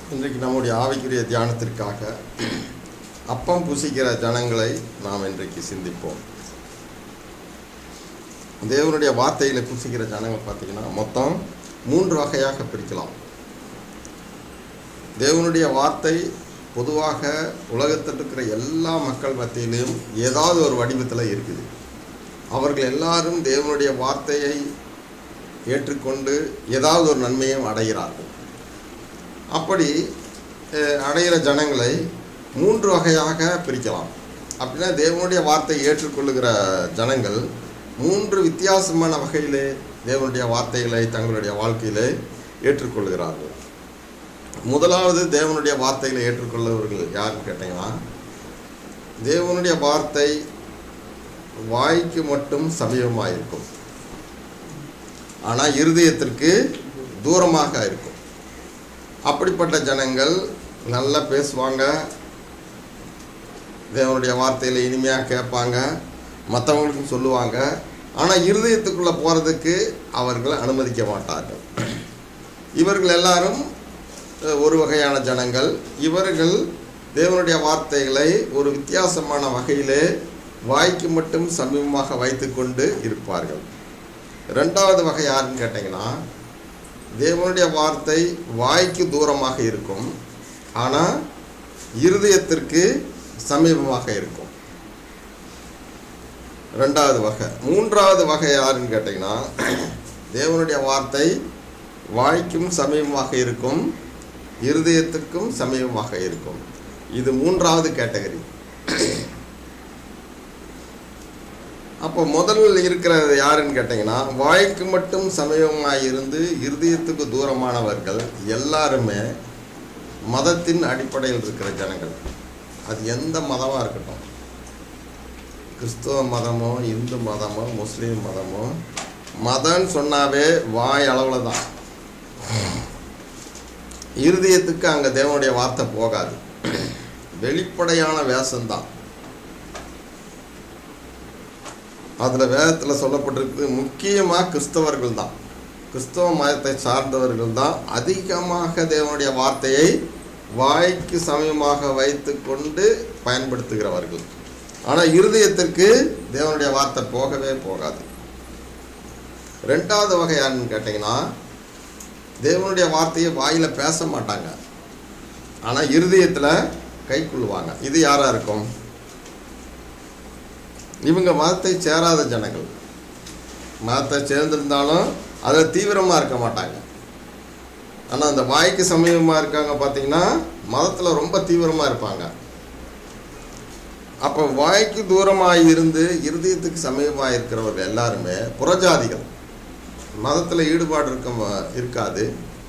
இன்றைக்கு நம்முடைய ஆவிக்குரிய தியானத்திற்காக அப்பம் புசிக்கிற ஜனங்களை நாம் இன்றைக்கு சிந்திப்போம் தேவனுடைய வார்த்தைகளை புசிக்கிற ஜனங்கள் பார்த்தீங்கன்னா மொத்தம் மூன்று வகையாக பிரிக்கலாம் தேவனுடைய வார்த்தை பொதுவாக உலகத்தில் இருக்கிற எல்லா மக்கள் மத்தியிலையும் ஏதாவது ஒரு வடிவத்தில் இருக்குது அவர்கள் எல்லாரும் தேவனுடைய வார்த்தையை ஏற்றுக்கொண்டு ஏதாவது ஒரு நன்மையும் அடைகிறார்கள் அப்படி அஹ், அடைகிற ஜனங்களை மூன்று வகையாக பிரிக்கலாம் அப்படின்னா தேவனுடைய வார்த்தையை ஏற்றுக்கொள்ளுகிற ஜனங்கள் மூன்று வித்தியாசமான வகையிலே தேவனுடைய வார்த்தைகளை தங்களுடைய வாழ்க்கையிலே ஏற்றுக்கொள்கிறார்கள் முதலாவது தேவனுடைய வார்த்தைகளை ஏற்றுக்கொள்ளவர்கள் யாருன்னு கேட்டிங்கன்னா தேவனுடைய வார்த்தை வாய்க்கு மட்டும் சமீபமாக இருக்கும் ஆனால் இருதயத்திற்கு தூரமாக இருக்கும் அப்படிப்பட்ட ஜனங்கள் நல்லா பேசுவாங்க தேவனுடைய வார்த்தையில் இனிமையாக கேட்பாங்க மற்றவங்களுக்கும் சொல்லுவாங்க ஆனால் இருதயத்துக்குள்ளே போகிறதுக்கு அவர்கள் அனுமதிக்க மாட்டார்கள் இவர்கள் எல்லாரும் அஹ், ஒரு வகையான ஜனங்கள் இவர்கள் தேவனுடைய வார்த்தைகளை ஒரு வித்தியாசமான வகையிலே வாய்க்கு மட்டும் சமீபமாக வைத்துக்கொண்டு இருப்பார்கள் ரெண்டாவது வகை யாருன்னு கேட்டிங்கன்னா தேவனுடைய வார்த்தை வாய்க்கு தூரமாக இருக்கும் ஆனால் இருதயத்திற்கு சமீபமாக இருக்கும் ரெண்டாவது வகை மூன்றாவது வகை யாருன்னு கேட்டிங்கன்னா தேவனுடைய வார்த்தை வாய்க்கும் சமீபமாக இருக்கும் இருதயத்திற்கும் சமீபமாக இருக்கும் இது மூன்றாவது கேட்டகரி அப்போ முதல்ல இருக்கிறது யாருன்னு கேட்டிங்கன்னா வாய்க்கு மட்டும் சமீபமாக இருந்து இருதயத்துக்கு தூரமானவர்கள் எல்லாருமே மதத்தின் அடிப்படையில் இருக்கிற ஜனங்கள் அது எந்த மதமாக இருக்கட்டும் கிறிஸ்துவ மதமோ இந்து மதமோ முஸ்லீம் மதமோ மதம்னு சொன்னாவே வாய் அளவில் தான் இருதயத்துக்கு அங்கே தேவனுடைய வார்த்தை போகாது வெளிப்படையான வேஷம்தான் அதில் வேதத்தில் சொல்லப்பட்டிருக்கு முக்கியமாக கிறிஸ்தவர்கள் தான் கிறிஸ்தவ மதத்தை சார்ந்தவர்கள் தான் அதிகமாக தேவனுடைய வார்த்தையை வாய்க்கு சமயமாக வைத்து கொண்டு பயன்படுத்துகிறவர்கள் ஆனால் இருதயத்திற்கு தேவனுடைய வார்த்தை போகவே போகாது ரெண்டாவது வகை யாருன்னு கேட்டிங்கன்னா தேவனுடைய வார்த்தையை வாயில் பேச மாட்டாங்க ஆனால் இருதயத்தில் கைக்கொள்ளுவாங்க இது யாராக இருக்கும் இவங்க மதத்தை சேராத ஜனங்கள் மதத்தை சேர்ந்திருந்தாலும் அதில் தீவிரமாக இருக்க மாட்டாங்க ஆனால் அந்த வாய்க்கு சமீபமாக இருக்காங்க பார்த்தீங்கன்னா மதத்தில் ரொம்ப தீவிரமாக இருப்பாங்க அப்போ வாய்க்கு தூரமாக இருந்து இருதயத்துக்கு சமீபமாக இருக்கிறவர்கள் எல்லாருமே புறஜாதிகள் மதத்தில் ஈடுபாடு இருக்க இருக்காது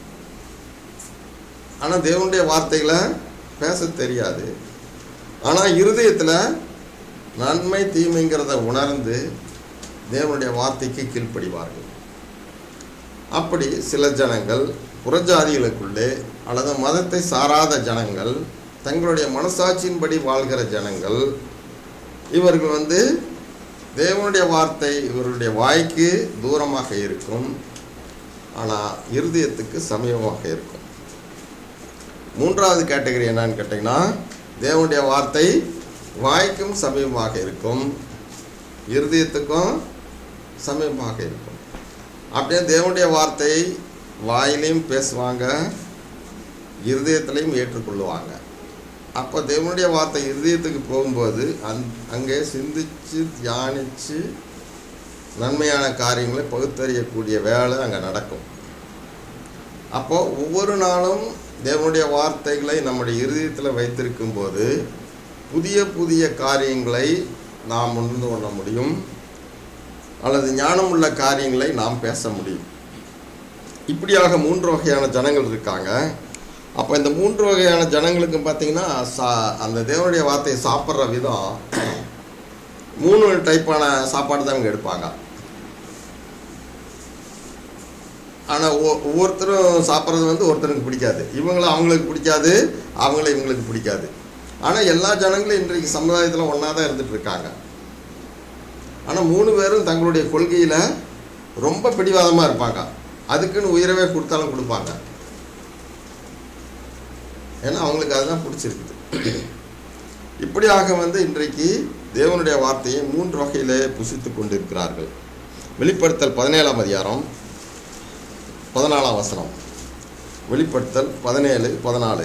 ஆனால் தேவனுடைய வார்த்தைகளை பேச தெரியாது ஆனால் இருதயத்தில் நன்மை தீமைங்கிறத உணர்ந்து தேவனுடைய வார்த்தைக்கு கீழ்ப்படிவார்கள் அப்படி சில ஜனங்கள் புறஜாதிகளுக்குள்ளே அல்லது மதத்தை சாராத ஜனங்கள் தங்களுடைய மனசாட்சியின்படி வாழ்கிற ஜனங்கள் இவர்கள் வந்து தேவனுடைய வார்த்தை இவருடைய வாய்க்கு தூரமாக இருக்கும் ஆனால் இருதயத்துக்கு சமீபமாக இருக்கும் மூன்றாவது கேட்டகரி என்னன்னு கேட்டிங்கன்னா தேவனுடைய வார்த்தை வாய்க்கும் சமீபமாக இருக்கும் இருதயத்துக்கும் சமீபமாக இருக்கும் அப்படியே தேவனுடைய வார்த்தையை வாயிலையும் பேசுவாங்க இருதயத்திலையும் ஏற்றுக்கொள்ளுவாங்க அப்போ தேவனுடைய வார்த்தை இருதயத்துக்கு போகும்போது அந் அங்கே சிந்திச்சு தியானித்து நன்மையான காரியங்களை பகுத்தறியக்கூடிய வேலை அங்கே நடக்கும் அப்போ ஒவ்வொரு நாளும் தேவனுடைய வார்த்தைகளை நம்முடைய இருதயத்தில் வைத்திருக்கும் போது புதிய புதிய காரியங்களை நாம் உணர்ந்து கொள்ள முடியும் அல்லது ஞானமுள்ள காரியங்களை நாம் பேச முடியும் இப்படியாக மூன்று வகையான ஜனங்கள் இருக்காங்க அப்போ இந்த மூன்று வகையான ஜனங்களுக்கு பார்த்தீங்கன்னா சா அந்த தேவனுடைய வார்த்தையை சாப்பிட்ற விதம் மூணு டைப்பான சாப்பாடு தான் இவங்க எடுப்பாங்க ஆனால் ஒவ்வொருத்தரும் சாப்பிட்றது வந்து ஒருத்தருக்கு பிடிக்காது இவங்கள அவங்களுக்கு பிடிக்காது அவங்கள இவங்களுக்கு பிடிக்காது ஆனால் எல்லா ஜனங்களும் இன்றைக்கு சமுதாயத்தில் ஒன்றா தான் இருந்துட்டு இருக்காங்க ஆனால் மூணு பேரும் தங்களுடைய கொள்கையில் ரொம்ப பிடிவாதமாக இருப்பாங்க அதுக்குன்னு உயிரவே கொடுத்தாலும் கொடுப்பாங்க ஏன்னா அவங்களுக்கு அதுதான் பிடிச்சிருக்குது இப்படியாக வந்து இன்றைக்கு தேவனுடைய வார்த்தையை மூன்று வகையிலே புசித்து கொண்டிருக்கிறார்கள் வெளிப்படுத்தல் பதினேழாம் அதிகாரம் பதினாலாம் வசனம் வெளிப்படுத்தல் பதினேழு பதினாலு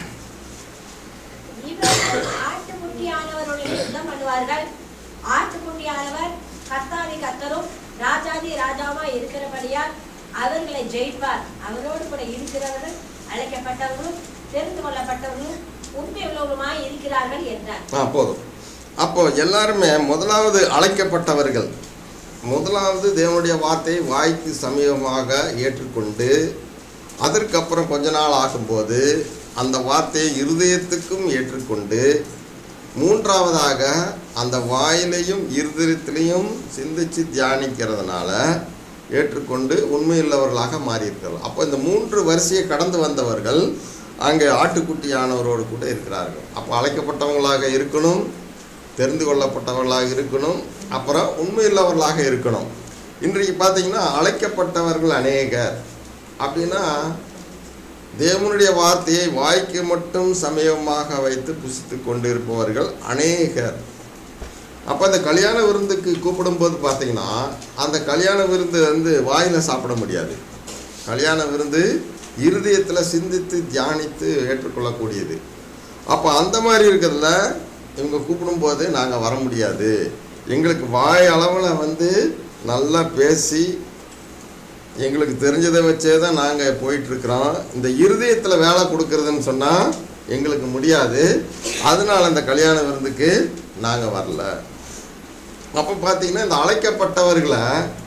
இவர்கள் ஆட்டுக்குட்டியானவருடைய யுத்தம் பண்ணுவார்கள் ஆட்டுக்குட்டியானவர் கர்த்தாதி கர்த்தரும் ராஜாதி ராஜாவா இருக்கிறபடியால் அவர்களை ஜெயிப்பார் அவரோடு கூட இருக்கிறவர்கள் அழைக்கப்பட்டவர்களும் தெரிந்து கொள்ளப்பட்டவர்களும் உண்மை உள்ளவர்களுமாய் இருக்கிறார்கள் என்றார் ஆ போதும் அப்போ எல்லாருமே முதலாவது அழைக்கப்பட்டவர்கள் முதலாவது தேவனுடைய வார்த்தையை வாய்க்கு சமீபமாக ஏற்றுக்கொண்டு அதற்கப்புறம் கொஞ்ச நாள் ஆகும்போது அந்த வார்த்தையை இருதயத்துக்கும் ஏற்றுக்கொண்டு மூன்றாவதாக அந்த வாயிலையும் இருதயத்திலையும் சிந்திச்சு தியானிக்கிறதுனால ஏற்றுக்கொண்டு உண்மையுள்ளவர்களாக மாறியிருக்கிறார்கள் அப்போ இந்த மூன்று வரிசையை கடந்து வந்தவர்கள் அங்கே ஆட்டுக்குட்டியானவரோடு கூட இருக்கிறார்கள் அப்போ அழைக்கப்பட்டவங்களாக இருக்கணும் தெரிந்து கொள்ளப்பட்டவர்களாக இருக்கணும் அப்புறம் உண்மையுள்ளவர்களாக இருக்கணும் இன்றைக்கு பார்த்தீங்கன்னா அழைக்கப்பட்டவர்கள் அநேகர் அப்படின்னா தேவனுடைய வார்த்தையை வாய்க்கு மட்டும் சமயமாக வைத்து புசித்து கொண்டிருப்பவர்கள் அநேகர் அப்போ அந்த கல்யாண விருந்துக்கு கூப்பிடும்போது பார்த்தீங்கன்னா அந்த கல்யாண விருந்து வந்து வாயில் சாப்பிட முடியாது கல்யாண விருந்து இருதயத்தில் சிந்தித்து தியானித்து ஏற்றுக்கொள்ளக்கூடியது அப்போ அந்த மாதிரி இருக்கிறதுல இவங்க கூப்பிடும்போது நாங்கள் வர முடியாது எங்களுக்கு வாய் அளவில் வந்து நல்லா பேசி எங்களுக்கு தெரிஞ்சதை வச்சே தான் நாங்கள் போயிட்டுருக்குறோம் இந்த இருதயத்தில் வேலை கொடுக்கறதுன்னு சொன்னால் எங்களுக்கு முடியாது அதனால இந்த கல்யாண விருந்துக்கு நாங்கள் வரல அப்போ பார்த்தீங்கன்னா இந்த அழைக்கப்பட்டவர்களை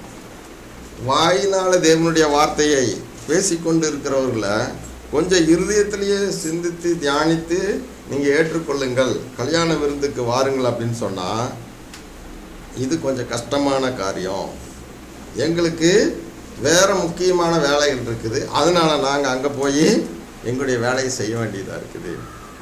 வாயினால தேவனுடைய வார்த்தையை பேசிக்கொண்டு இருக்கிறவர்களை கொஞ்சம் இருதயத்திலேயே சிந்தித்து தியானித்து நீங்கள் ஏற்றுக்கொள்ளுங்கள் கல்யாண விருந்துக்கு வாருங்கள் அப்படின்னு சொன்னால் இது கொஞ்சம் கஷ்டமான காரியம் எங்களுக்கு வேறு முக்கியமான வேலைகள் இருக்குது அதனால நாங்கள் அங்கே போய் எங்களுடைய வேலையை செய்ய வேண்டியதாக இருக்குது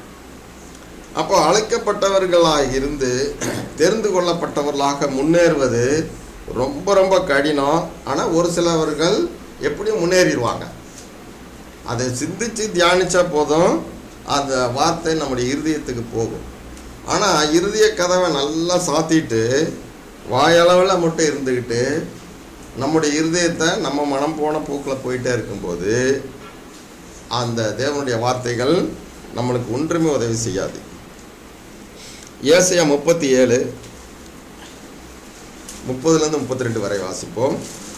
அப்போ அழைக்கப்பட்டவர்களாக இருந்து தெரிந்து கொள்ளப்பட்டவர்களாக முன்னேறுவது ரொம்ப ரொம்ப கடினம் ஆனால் ஒரு சிலவர்கள் எப்படியும் முன்னேறிடுவாங்க அதை சிந்திச்சு தியானிச்சா போதும் அந்த வார்த்தை நம்முடைய இருதயத்துக்கு போகும் ஆனால் இருதய கதவை நல்லா சாத்திட்டு வாயளவில் மட்டும் இருந்துக்கிட்டு நம்முடைய இருதயத்தை நம்ம மனம் போன போக்கில் போயிட்டே இருக்கும்போது அந்த தேவனுடைய வார்த்தைகள் நம்மளுக்கு ஒன்றுமே உதவி செய்யாது ஏசையா முப்பத்தி ஏழு முப்பதுலேருந்து முப்பத்தி ரெண்டு வரை வாசிப்போம்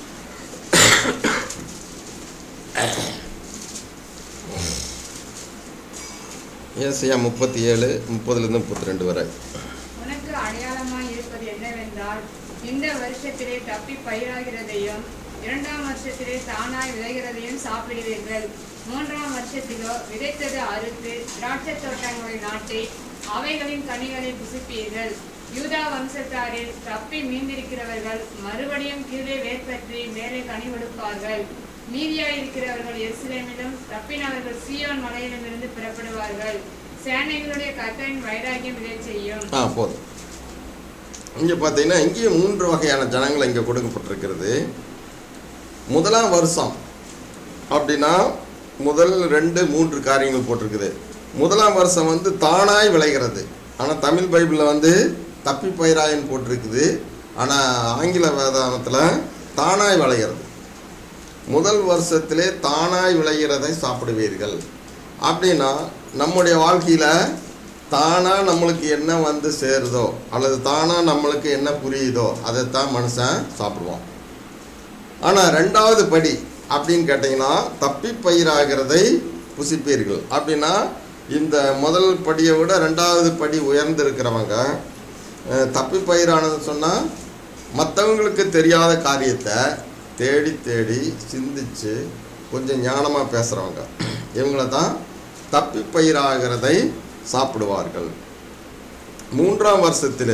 ஏசையா முப்பத்தி ஏழு முப்பதுலேருந்து முப்பத்தி ரெண்டு வரை உனக்கு அடையாளமாய் இருப்பது என்னவென்றால் இந்த வருஷத்திலே தப்பி பயிராகிறதையும் இரண்டாம் வருஷத்திலே தானாய் விளைகிறதையும் சாப்பிடுவீர்கள் மூன்றாம் வருஷத்திலோ விதைத்தது அறுத்து திராட்சை தோட்டங்களை நாட்டி அவைகளின் கனிகளை புசிப்பீர்கள் யூதா வம்சத்தாரில் தப்பி மீந்திருக்கிறவர்கள் மறுபடியும் கீழே வேர்பற்றி மேலே கனி கொடுப்பார்கள் மீதியாயிருக்கிறவர்கள் எருசலேமிலும் தப்பினவர்கள் சீயோன் மலையிலுமிருந்து புறப்படுவார்கள் சேனைகளுடைய கர்த்தரின் வைராகியம் இதை செய்யும் ஆ போதும் இங்கே பார்த்தீங்கன்னா இங்கேயும் மூன்று வகையான ஜனங்கள் இங்கே கொடுக்கப்பட்டிருக்கிறது முதலாம் வருஷம் அப்படின்னா முதல் ரெண்டு மூன்று காரியங்கள் போட்டிருக்குது முதலாம் வருஷம் வந்து தானாய் விளைகிறது ஆனால் தமிழ் பைபிளில் வந்து தப்பி பயிராயன் போட்டிருக்குது ஆனால் ஆங்கில வேதானத்தில் தானாய் விளைகிறது முதல் வருஷத்திலே தானாய் விளைகிறதை சாப்பிடுவீர்கள் அப்படின்னா நம்முடைய வாழ்க்கையில் தானாக நம்மளுக்கு என்ன வந்து சேருதோ அல்லது தானாக நம்மளுக்கு என்ன புரியுதோ அதைத்தான் மனுஷன் சாப்பிடுவான் ஆனால் ரெண்டாவது படி அப்படின்னு கேட்டிங்கன்னா தப்பி பயிராகிறதை புசிப்பீர்கள் அப்படின்னா இந்த முதல் படியை விட ரெண்டாவது படி உயர்ந்திருக்கிறவங்க அஹ், தப்பி பயிரானது சொன்னால் மற்றவங்களுக்கு தெரியாத காரியத்தை தேடி தேடி சிந்திச்சு கொஞ்சம் ஞானமாக பேசுகிறவங்க இவங்கள தான் தப்பி பயிராகிறதை சாப்பிடுவார்கள் மூன்றாம் வருஷத்தில்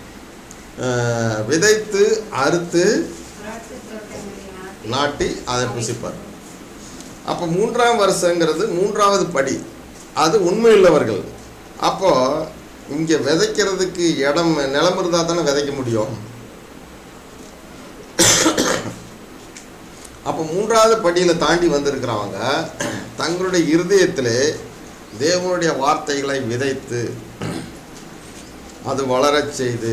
அஹ், விதைத்து அறுத்து திராட்சை தோட்டங்களை நாட்டி நாட்டி அதை புசிப்பார் அப்போ மூன்றாம் வருஷங்கிறது மூன்றாவது படி அது உண்மையுள்ளவர்கள் அப்போ இங்கே விதைக்கிறதுக்கு இடம் நிலம் இருந்தால் தானே விதைக்க முடியும் அப்போ மூன்றாவது படியில் தாண்டி வந்திருக்கிறவங்க தங்களுடைய இருதயத்தில் தேவனுடைய வார்த்தைகளை விதைத்து அது வளரச் செய்து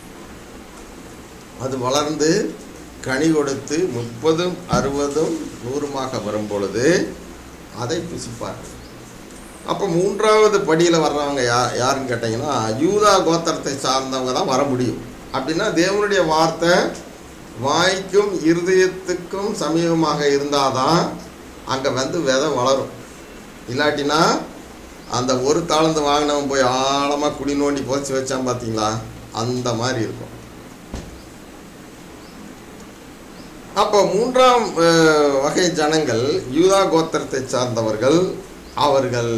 அது வளர்ந்து கனி கொடுத்து முப்பதும் அறுபதும் நூறுமாக வரும் பொழுது அதை புசிப்பார்கள் அப்போ மூன்றாவது படியில் வர்றவங்க யா யாருன்னு கேட்டிங்கன்னா யூதா கோத்திரத்தை சார்ந்தவங்க தான் வர முடியும் அப்படின்னா தேவனுடைய வார்த்தை வாய்க்கும் இருதயத்துக்கும் சமீபமாக இருந்தால் தான் அங்கே வந்து விதை வளரும் இல்லாட்டினா அந்த ஒரு தாளந்து வாங்கினவன் போய் ஆழமாக குடி நோண்டி புதைச்சி வச்சான் பார்த்தீங்களா அந்த மாதிரி இருக்கும் அப்போ மூன்றாம் அஹ், வகை ஜனங்கள் யூதா கோத்திரத்தை சார்ந்தவர்கள் அவர்கள்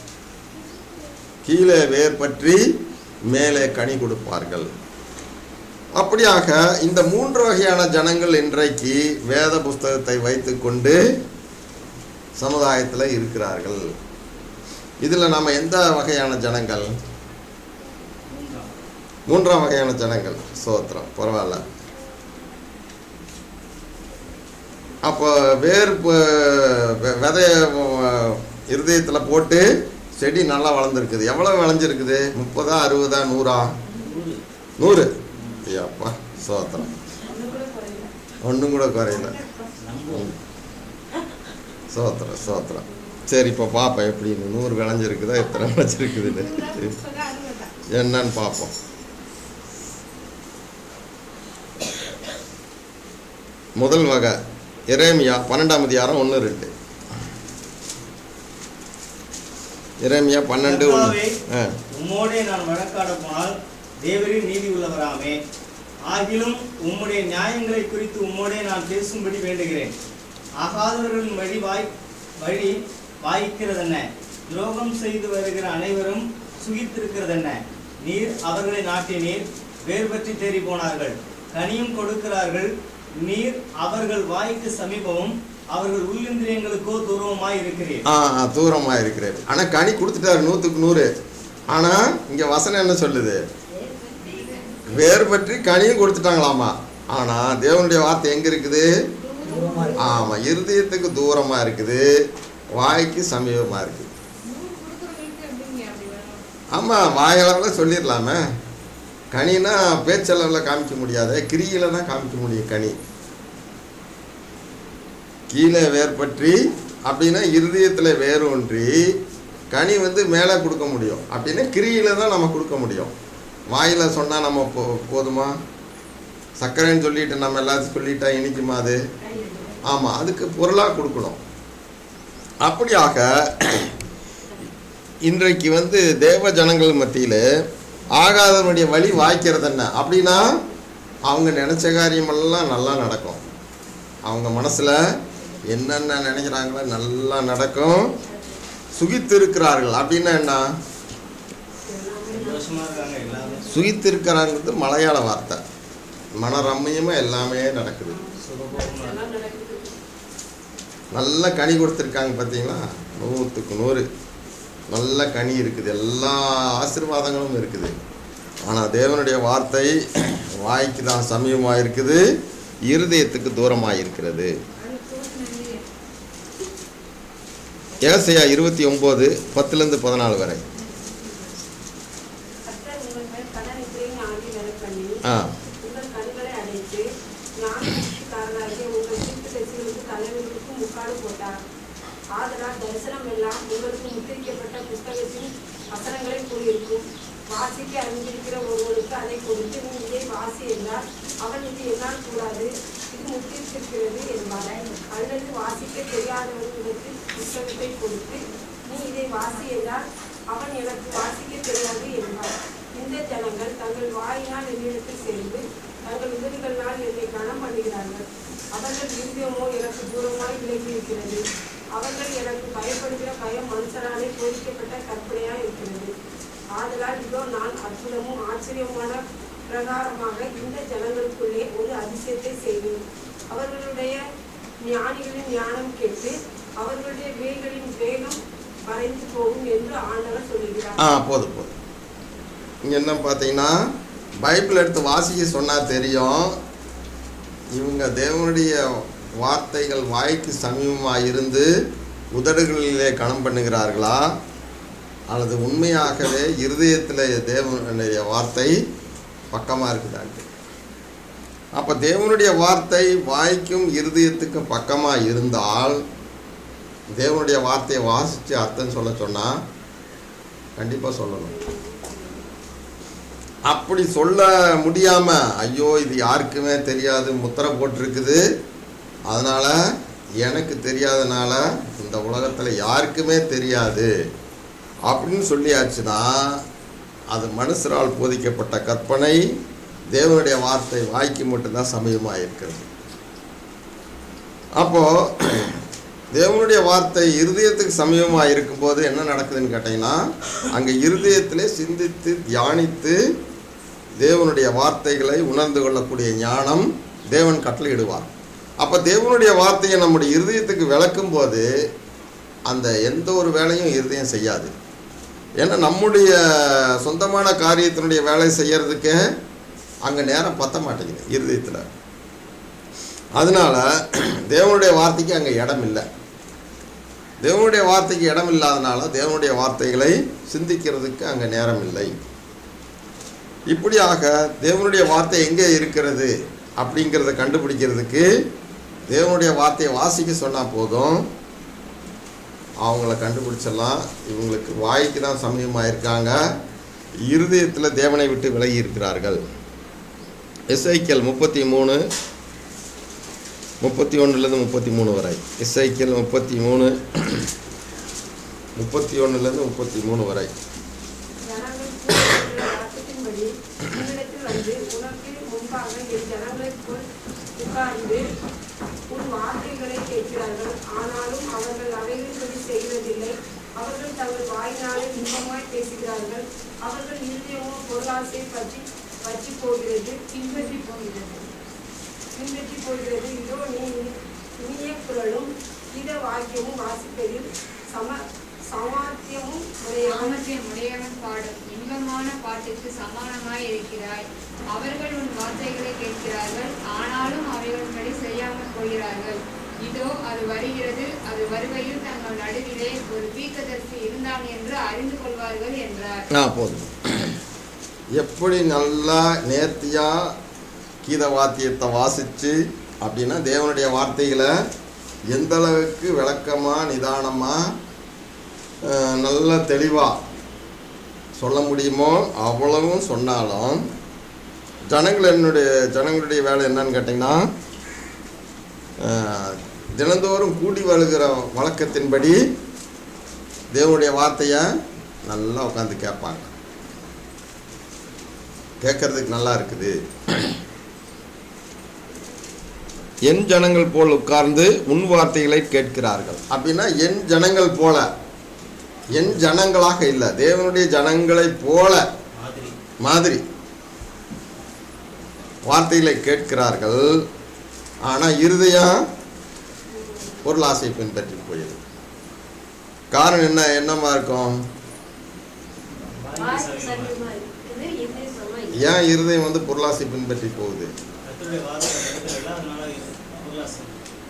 கீழே வேர் பற்றி மேலே கனி கொடுப்பார்கள் அப்படியாக இந்த மூன்று வகையான ஜனங்கள் இன்றைக்கு வேத புஸ்தகத்தை வைத்துக்கொண்டு சமுதாயத்தில் இருக்கிறார்கள் இதில் நம்ம எந்த வகையான ஜனங்கள் மூன்றாம் வகையான ஜனங்கள் சோத்திரம் பரவாயில்ல அப்போ வேர் ப- வெ- விதைய இருதயத்தில் போட்டு செடி நல்லா வளர்ந்துருக்குது எவ்வளோ விளைஞ்சிருக்குது முப்பதா அறுபதா நூறா நூறு ஐயாப்பா சோத்திரம் ஒன்றும் கூட குறையல ம். சோத்திரம் சோத்திரம் சரி இப்போ பார்ப்போம் எப்படின்னு நூறு விளைஞ்சிருக்குதா எத்தனை விளைஞ்சிருக்குதுன்னு என்னன்னு பார்ப்போம் முதல் வகை எரேமியா பன்னெண்டாம் அதிகாரம் ஒன்று ரெண்டு எரேமியா பன்னெண்டு ஒன்று ஆ உம்மோடே நான் வழக்காட போனால் தேவரின் நீதி உள்ளவராமே ஆகிலும் உம்முடைய நியாயங்களை குறித்து உம்மோடே நான் பேசும்படி வேண்டுகிறேன் ஆகாதவர்களின் வழி வாய் வழி வாய்க்கிறதென்ன துரோகம் செய்து வருகிற அனைவரும் சுகித்திருக்கிறதென்ன நீர் அவர்களை நாட்டினீர் வேர் பற்றி தேறி போனார்கள் கனியும் கொடுக்கிறார்கள் நீர் அவர்கள் வாய்க்கு சமீபமும் அவர்கள் உள்ளிந்திரியங்களுக்கோ தூரமாய் இருக்கிறீர் ஆ தூரமாக இருக்கிறேன் ஆனால் கனி கொடுத்துட்டாரு நூற்றுக்கு நூறு ஆனால் இங்கே வசனம் என்ன சொல்லுது வேர் பற்றி கனியும் கொடுத்துட்டாங்களாமா ஆனால் தேவனுடைய வார்த்தை எங்கே இருக்குது ஆமாம் இருதயத்துக்கு தூரமாக இருக்குது வாய்க்கு சமீபமாக இருக்குது நூறு கொடுக்குறவங்களுக்கு எப்படிங்க அப்படி வரும் ஆமாம் வாயளவில் சொல்லிடலாமே கனினா பேச்சளவில் காமிக்க முடியாது கிரியில தான் காமிக்க முடியும் கனி கீழே வேர் பற்றி அப்படின்னா இருதயத்தில் வேர் ஒன்றி கனி வந்து மேலே கொடுக்க முடியும் அப்படின்னா கிரியில தான் நம்ம கொடுக்க முடியும் வாயில் சொன்னால் நம்ம போ போதுமா சர்க்கரைன்னு சொல்லிட்டு நம்ம எல்லாத்தையும் சொல்லிட்டா இனிக்குமா அது ஆமாம் அதுக்கு பொருளாக கொடுக்கணும் அப்படியாக இன்றைக்கு வந்து தேவ ஜனங்கள் மத்தியில் ஆகாதவனுடைய வழி வாய்க்கிறது என்ன அப்படின்னா அவங்க நினச்ச காரியமெல்லாம் நல்லா நடக்கும் அவங்க மனசில் என்னென்ன நினைக்கிறாங்களோ நல்லா நடக்கும் சுகித்திருக்கிறார்கள் அப்படின்னா என்ன சந்தோஷமா இருக்காங்க எல்லாமே சுகித்திருக்கிறாங்கிறது மலையாள வார்த்தை மனரம்மியமாக எல்லாமே நடக்குது சுகபோகமா இருக்கு. நல்ல கனி கொடுத்துருக்காங்க பார்த்தீங்களா நூற்றுக்கு நூறு நல்ல கனி இருக்குது எல்லா ஆசீர்வாதங்களும் இருக்குது ஆனால் தேவனுடைய வார்த்தை வாய்க்கு தான் சமீபமாக இருக்குது இருதயத்துக்கு தூரமாக இருக்கிறது அது தோற்றுனது ஏசையா இருபத்தி ஒம்பது பத்துலேருந்து பதினாலு வரை கர்த்தர் உங்கள் மேல் கடனித்திரையும் ஆகி வரப்பண்ணி ஆ உங்கள் கண்களை அடைத்து ஞானகாரனாகிய உங்கள் தீர்க்கதரிசிகளுக்கு தலைவர்களுக்கும் முக்காடு போட்டார் ஆதலால் தரிசனம் எல்லாம் உங்களுக்கு முத்திரிக்கப்பட்ட புஸ்தகத்தின் வசனங்களை கூறியிருக்கும் வாசிக்க அறிந்திருக்கிற ஒருவனுக்கு அதை கொடுத்து நீ இதை வாசி என்றால் அவன் இது என்னால் கூடாது இது முத்திரித்திருக்கிறது என்பார் அல்லது வாசிக்க தெரியாதவர்களுக்கு புஸ்தகத்தை கொடுத்து நீ இதை வாசி என்றால் அவன் எனக்கு வாசிக்க தெரியாது என்பார் இந்த ஜனங்கள் தங்கள் வாயினால் என்னிடத்தில் சேர்ந்து தங்கள் உதவிகளினால் என்னை கனம் பண்ணுகிறார்கள் அவர்கள் இருதயமோ எனக்கு தூரமாய் விலகி இருக்கிறது அவர்கள் எனக்கு பயப்படுகிற பயம் மனுஷராலே போதிக்கப்பட்ட கற்பனையாய் இருக்கிறது ஆதலால் இதோ நான் அற்புதமும் ஆச்சரியமான பிரகாரமாக இந்த ஜனங்களுக்குள்ளே ஒரு அதிசயத்தை செய்வேன் அவர்களுடைய ஞானிகளின் ஞானம் கேட்டு அவர்களுடைய வேர்களின் வேகம் மறைந்து போகும் என்று ஆண்டவர் சொல்லுகிறார் ஆ போதும் போதும் இங்கே என்ன பார்த்தீங்கன்னா பைபிள் எடுத்து வாசிக்க சொன்னால் தெரியும் இவங்க தேவனுடைய வார்த்தைகள் வாய்க்கு சமீபமாக இருந்து உதடுகளிலே கணம் பண்ணுகிறார்களா அல்லது உண்மையாகவே இருதயத்தில் தேவனுடைய வார்த்தை பக்கமாக இருக்குதான்ட்டு அப்போ தேவனுடைய வார்த்தை வாய்க்கும் இருதயத்துக்கும் பக்கமாக இருந்தால் தேவனுடைய வார்த்தையை வாசித்து அர்த்தம் சொல்ல சொன்னால் கண்டிப்பாக சொல்லணும் அப்படி சொல்ல முடியாமல் ஐயோ இது யாருக்குமே தெரியாது முத்திரை போட்டிருக்குது அதனால் எனக்கு தெரியாதனால இந்த உலகத்தில் யாருக்குமே தெரியாது அப்படின்னு சொல்லியாச்சுன்னா அது மனுஷரால் போதிக்கப்பட்ட கற்பனை தேவனுடைய வார்த்தை வாய்க்கு மட்டும்தான் சமயமாக இருக்கிறது அப்போது தேவனுடைய வார்த்தை இருதயத்துக்கு சமயமாக இருக்கும்போது என்ன நடக்குதுன்னு கேட்டிங்கன்னா அங்கே இருதயத்திலே சிந்தித்து தியானித்து தேவனுடைய வார்த்தைகளை உணர்ந்து கொள்ளக்கூடிய ஞானம் தேவன் கட்டளையிடுவார் அப்போ தேவனுடைய வார்த்தையை நம்முடைய இருதயத்துக்கு விளக்கும் போது அந்த எந்த ஒரு வேலையும் இருதயம் செய்யாது ஏன்னா நம்முடைய சொந்தமான காரியத்தினுடைய வேலை செய்யறதுக்கு அங்கே நேரம் பத்த மாட்டேங்குது இருதயத்தில் அதனால தேவனுடைய வார்த்தைக்கு அங்கே இடம் இல்லை தேவனுடைய வார்த்தைக்கு இடம் இல்லாதனால தேவனுடைய வார்த்தைகளை சிந்திக்கிறதுக்கு அங்கே நேரம் இல்லை இப்படியாக தேவனுடைய வார்த்தை எங்கே இருக்கிறது அப்படிங்கிறத கண்டுபிடிக்கிறதுக்கு தேவனுடைய வார்த்தையை வாசிக்க சொன்னால் போதும் அவங்கள கண்டுபிடிச்சிடலாம் இவங்களுக்கு வாய்க்கு தான் சமயமாக இருக்காங்க இருதயத்தில் தேவனை விட்டு விலகி இருக்கிறார்கள் எஸ்ஐக்கியல் முப்பத்தி மூணு முப்பத்தி ஒன்றுலேருந்து முப்பத்தி மூணு வரை எஸ்ஐக்கியல் முப்பத்தி மூணு முப்பத்தி ஒன்றுலேருந்து முப்பத்தி மூணு வரை ஜனங்கள் கூறுகிற வார்த்தையின்படி உன்னிடத்தில் வந்து உனக்கு முன்பாக என் ஜனங்களைப் போல் உட்கார்ந்து உன் வார்த்தைகளை கேட்கிறார்கள் ஆனாலும் அவர்கள் அவைகளின்படி செய்வதில்லை அவர்கள் தங்கள் வாயினாலே இன்பமாய் பேசுகிறார்கள் அவர்கள் இருதயமோ பொருளாசை பற்றி பற்றி போகிறது பின்பற்றி போகிறது பின்பற்றி போகிறது இதோ நீ இனிய குரலும் கீத வாக்கியமும் வாசிப்பதில் சம சமாத்தியமும் உடையவன் சாமர்த்தியம் உடையவன் பாடும் இன்பமான பாட்டுக்கு சமானமாய் இருக்கிறாய் அவர்கள் உன் வார்த்தைகளை கேட்கிறார்கள் ஆனாலும் அவைகளின்படி செய்யாமல் போகிறார்கள் இதோ அது வருகிறது அது வருகையில் தங்கள் நடுவிலே ஒரு தீர்க்கதரிசி இருந்தான் என்று அறிந்து கொள்வார்கள் என்றார் ஆ போதும் எப்படி நல்லா நேர்த்தியாக கீத வாத்தியத்தை வாசித்து அப்படின்னா தேவனுடைய வார்த்தைகளை எந்த அளவுக்கு விளக்கமாக நிதானமாக நல்ல தெளிவாக சொல்ல முடியுமோ அவ்வளவும் சொன்னாலும் ஜனங்கள் என்னுடைய ஜனங்களுடைய வேலை என்னன்னு கேட்டிங்கன்னா அஹ், தினந்தோறும் கூடி வருகிற வழக்கத்தின்படி தேவனுடைய வார்த்தையை நல்லா உட்காந்து கேட்பாங்க கேட்கறதுக்கு நல்லா இருக்குது என் ஜனங்கள் போல் உட்கார்ந்து உன் வார்த்தைகளை கேட்கிறார்கள் அப்படின்னா என் ஜனங்கள் போல என் ஜனங்களாக இல்லை தேவனுடைய ஜனங்களைப் போல மாதிரி மாதிரி வார்த்தைகளை கேட்கிறார்கள் ஆனால் இருதயம் பொருளாசை பின்பற்றி போயிடுது காரணம் என்ன என்னமா இருக்கும் வாய்க்கு சமயமா. சரியமா இருக்குது இது சமம் ஏன் இருதயம் வந்து பொருளாசை பின்பற்றி போகுது கர்த்தருடைய வார்த்தை நடக்கல அதனால உல்லாசம்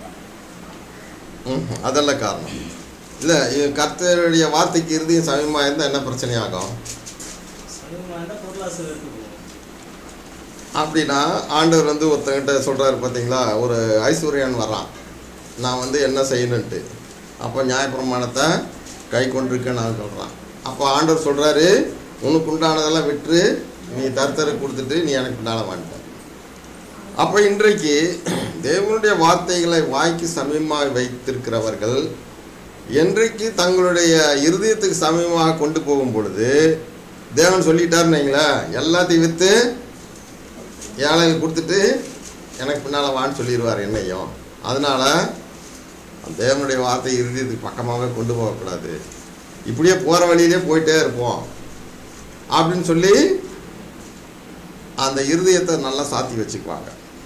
ம், அதெல்லாம் காரணம் இல்லை கர்த்தருடைய வார்த்தைக்கு இருதயம் சமயமாக இருந்தால் என்ன பிரச்சனையாகும் சமயமா இருந்தால் பொருளாசம் இருக்கு போகும் அப்படின்னா ஆண்டவர் வந்து ஒருத்தங்கிட்ட சொல்கிறாரு பார்த்தீங்களா ஒரு ஐஸ்வர்யான் வர்றான் நான் வந்து என்ன செய்யணுன்ட்டு அப்போ நியாயப்பிரமாணத்தை கை கொண்டிருக்கேன் நான் சொல்கிறான் அப்போ ஆண்டவர் சொல்கிறாரு உனக்கு உண்டானதெல்லாம் விட்டு நீ தருத்தருக்கு கொடுத்துட்டு நீ எனக்கு பின்னால் வாங்கிட்ட அப்போ இன்றைக்கு தேவனுடைய வார்த்தைகளை வாய்க்கு சமயமாக வைத்திருக்கிறவர்கள் என்றைக்கு தங்களுடைய இருதயத்துக்கு சமயமாக கொண்டு போகும் பொழுது தேவன் சொல்லிட்டாருன்னு வைங்களேன் எல்லாத்தையும் விற்று ஏழைகள் கொடுத்துட்டு எனக்கு பின்னால் வான்னு சொல்லிடுவார் என்னையும் அதனால் தேவனுடைய வார்த்தை இருதயத்துக்கு பக்கமாகவே கொண்டு போகக்கூடாது இப்படியே போகிற வழியிலே போயிட்டே இருப்போம் அப்படின்னு சொல்லி அந்த இருதயத்தை நல்லா சாத்தி வச்சுக்குவாங்க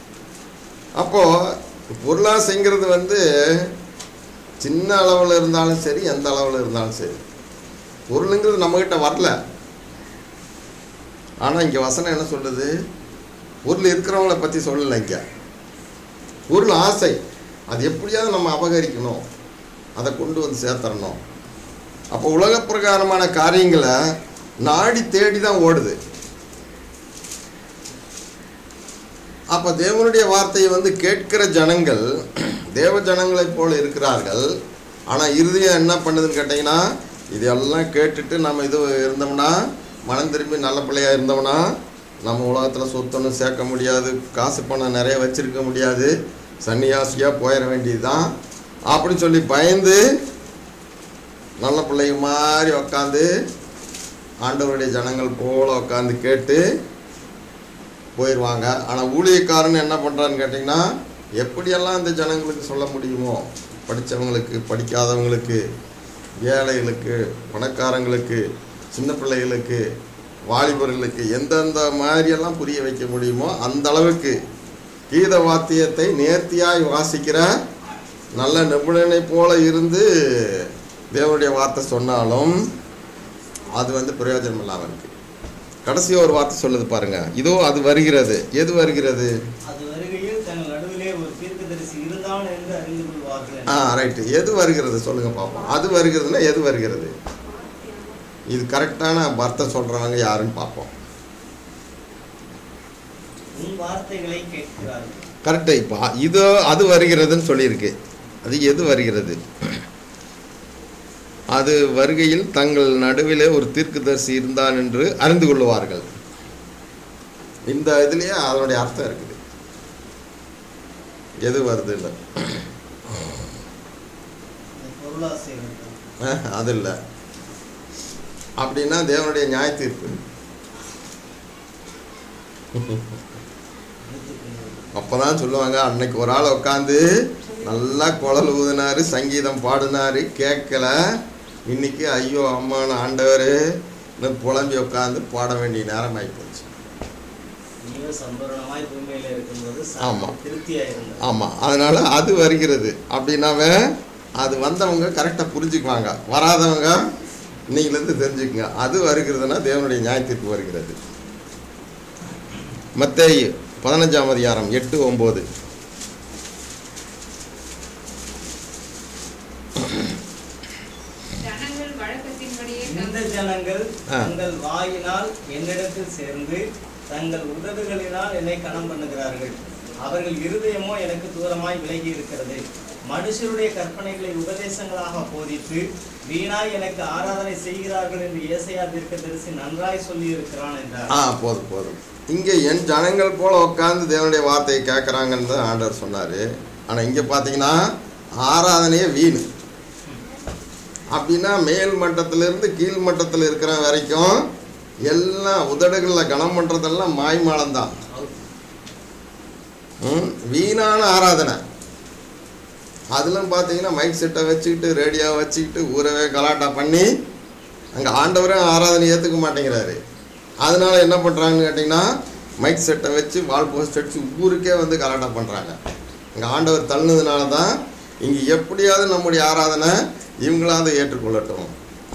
அப்போது பொருளாசைங்கிறது வந்து சின்ன அளவில் இருந்தாலும் சரி எந்த அளவில் இருந்தாலும் சரி பொருளுங்கிறது நம்மக்கிட்ட வரல ஆனால் இங்கே வசனம் என்ன சொல்லுது பொருள் இருக்கிறவங்கள பற்றி சொல்லலை இங்கே பொருள் ஆசை அது எப்படியாவது நம்ம அபகரிக்கணும் அதை கொண்டு வந்து சேர்த்துறணும் அப்போ உலக பிரகாரமான காரியங்களை நாடி தேடி தான் ஓடுது அப்போ தேவனுடைய வார்த்தையை வந்து கேட்கிற ஜனங்கள் தேவ ஜனங்களைப் போல இருக்கிறார்கள் ஆனால் இருதயம் என்ன பண்ணுதுன்னு கேட்டிங்கன்னா இதெல்லாம் கேட்டுட்டு நம்ம இது இருந்தோம்னா மனம் திரும்பி நல்ல பிள்ளையா இருந்தோம்னா நம்ம உலகத்தில் சொத்தொன்னும் சேர்க்க முடியாது காசு பணம் நிறைய வச்சிருக்க முடியாது சன்னியாசியாக போயிட வேண்டியதுதான் அப்படின்னு சொல்லி பயந்து நல்ல பிள்ளைங்க மாதிரி உக்காந்து ஆண்டவருடைய ஜனங்கள் போல உட்காந்து கேட்டு போயிடுவாங்க ஆனால் ஊழியக்காரன் என்ன பண்ணுறான்னு கேட்டிங்கன்னா எப்படியெல்லாம் இந்த ஜனங்களுக்கு சொல்ல முடியுமோ படித்தவங்களுக்கு படிக்காதவங்களுக்கு ஏழைகளுக்கு பணக்காரங்களுக்கு சின்ன பிள்ளைகளுக்கு வாலிபர்களுக்கு எந்தெந்த மாதிரியெல்லாம் புரிய வைக்க முடியுமோ அந்த அளவுக்கு கீத வாத்தியத்தை நேர்த்தியாய் வாசிக்கிற நல்ல நிபுணனை போல இருந்து தேவனுடைய வார்த்தை சொன்னாலும் அது வந்து பிரயோஜனம் இல்லாமல் இருக்கு கடைசியா ஒரு வார்த்தை சொல்லுது பாருங்க இதோ அது வருகிறது எது வருகிறது அது வருகையில் தங்கள் நடுவிலே ஒரு தீர்க்கதரிசி இருந்தான் என்று அறிந்து கொள்வார்கள் ஆ ரைட்டு எது வருகிறது சொல்லுங்க பார்ப்போம் அது வருகிறதுனா எது வருகிறது இது கரெக்டான அர்த்தம் சொல்றவங்க யாருன்னு பார்ப்போம் உன் வார்த்தைகளை கேட்கிறார்கள் கரெக்டு இப்போ இது அது வருகிறதுன்னு சொல்லியிருக்கு அது எது வருகிறது அது வருகையில் தங்கள் நடுவிலே ஒரு தீர்க்கதரிசி இருந்தான் என்று அறிந்து கொள்வார்கள் இந்த இதுலயே அதனுடைய அர்த்தம் இருக்குது எது வருது இல்லை இந்த பொருளாசைகள் அஹ், அது இல்லை அப்படின்னா தேவனுடைய நியாய தீர்ப்பு அப்பதான் சொல்லுவாங்க அன்னைக்கு ஒரு ஆள் உட்காந்து நல்லா குழல் ஊதினாரு சங்கீதம் பாடினாரு கேட்கல இன்னைக்கு ஐயோ அம்மான ஆண்டவர் புலம்பி உட்காந்து பாட வேண்டிய நேரம் ஆயிப்போச்சு நீயோ சம்பூரணமாய் பூமியில இருக்கும்போது ஆமா. திருப்தியா இருந்த ஆமாம் அதனால அது வருகிறது அப்படின்னாவ அது வந்தவங்க கரெக்டாக புரிஞ்சுக்குவாங்க வராதவங்க இன்னைக்குலேருந்து தெரிஞ்சுக்குங்க அது வருகிறதுனா தேவனுடைய நியாயத்திற்கு வருகிறது மத்தேயு பதினஞ்சாம் அதிகாரம் எட்டு ஒம்பது ஜனங்கள் வழக்கத்தின்படியே இந்த தங்கள் ஜனங்கள் ஆ. தங்கள் வாயினால் என்னிடத்தில் சேர்ந்து தங்கள் உதடுகளினால் என்னை கனம் பண்ணுகிறார்கள் அவர்கள் இருதயமோ எனக்கு தூரமாய் விலகி இருக்கிறது மனுஷருடைய கற்பனைகளை உபதேசங்களாக போதித்து வீணாய் எனக்கு ஆராதனை செய்கிறார்கள் என்று ஏசையா தீர்க்கதரிசி நன்றாய் சொல்லி இருக்கிறான் என்றார் ஆ போதும் போதும் இங்கே என் ஜனங்கள் போல உட்காந்து தேவனுடைய வார்த்தையை கேட்குறாங்கன்னு தான் ஆண்டவர் சொன்னார் ஆனால் இங்கே பார்த்தீங்கன்னா ஆராதனையே வீண் அப்படின்னா மேல் மட்டத்திலிருந்து கீழ் மட்டத்தில் இருக்கிற வரைக்கும் எல்லாம் உதடுகளில் கனம் பண்ணுறதெல்லாம் மாய்மாலம்தான் ம், வீணான ஆராதனை அதிலும் பார்த்தீங்கன்னா மைக் செட்டை வச்சுக்கிட்டு ரேடியோ வச்சுக்கிட்டு ஊரவே கலாட்டா பண்ணி அங்கே ஆண்டவரே ஆராதனை ஏற்றுக்க மாட்டேங்கிறாரு அதனால என்ன பண்ணுறாங்கன்னு கேட்டிங்கன்னா மைக் செட்டை வச்சு வால் போஸ்ட் அடிச்சு ஊருக்கே வந்து கலாட்டா பண்ணுறாங்க இங்கே ஆண்டவர் தள்ளினதுனால தான் இங்கே எப்படியாவது நம்முடைய ஆராதனை இவங்களாவது ஏற்றுக்கொள்ளட்டும்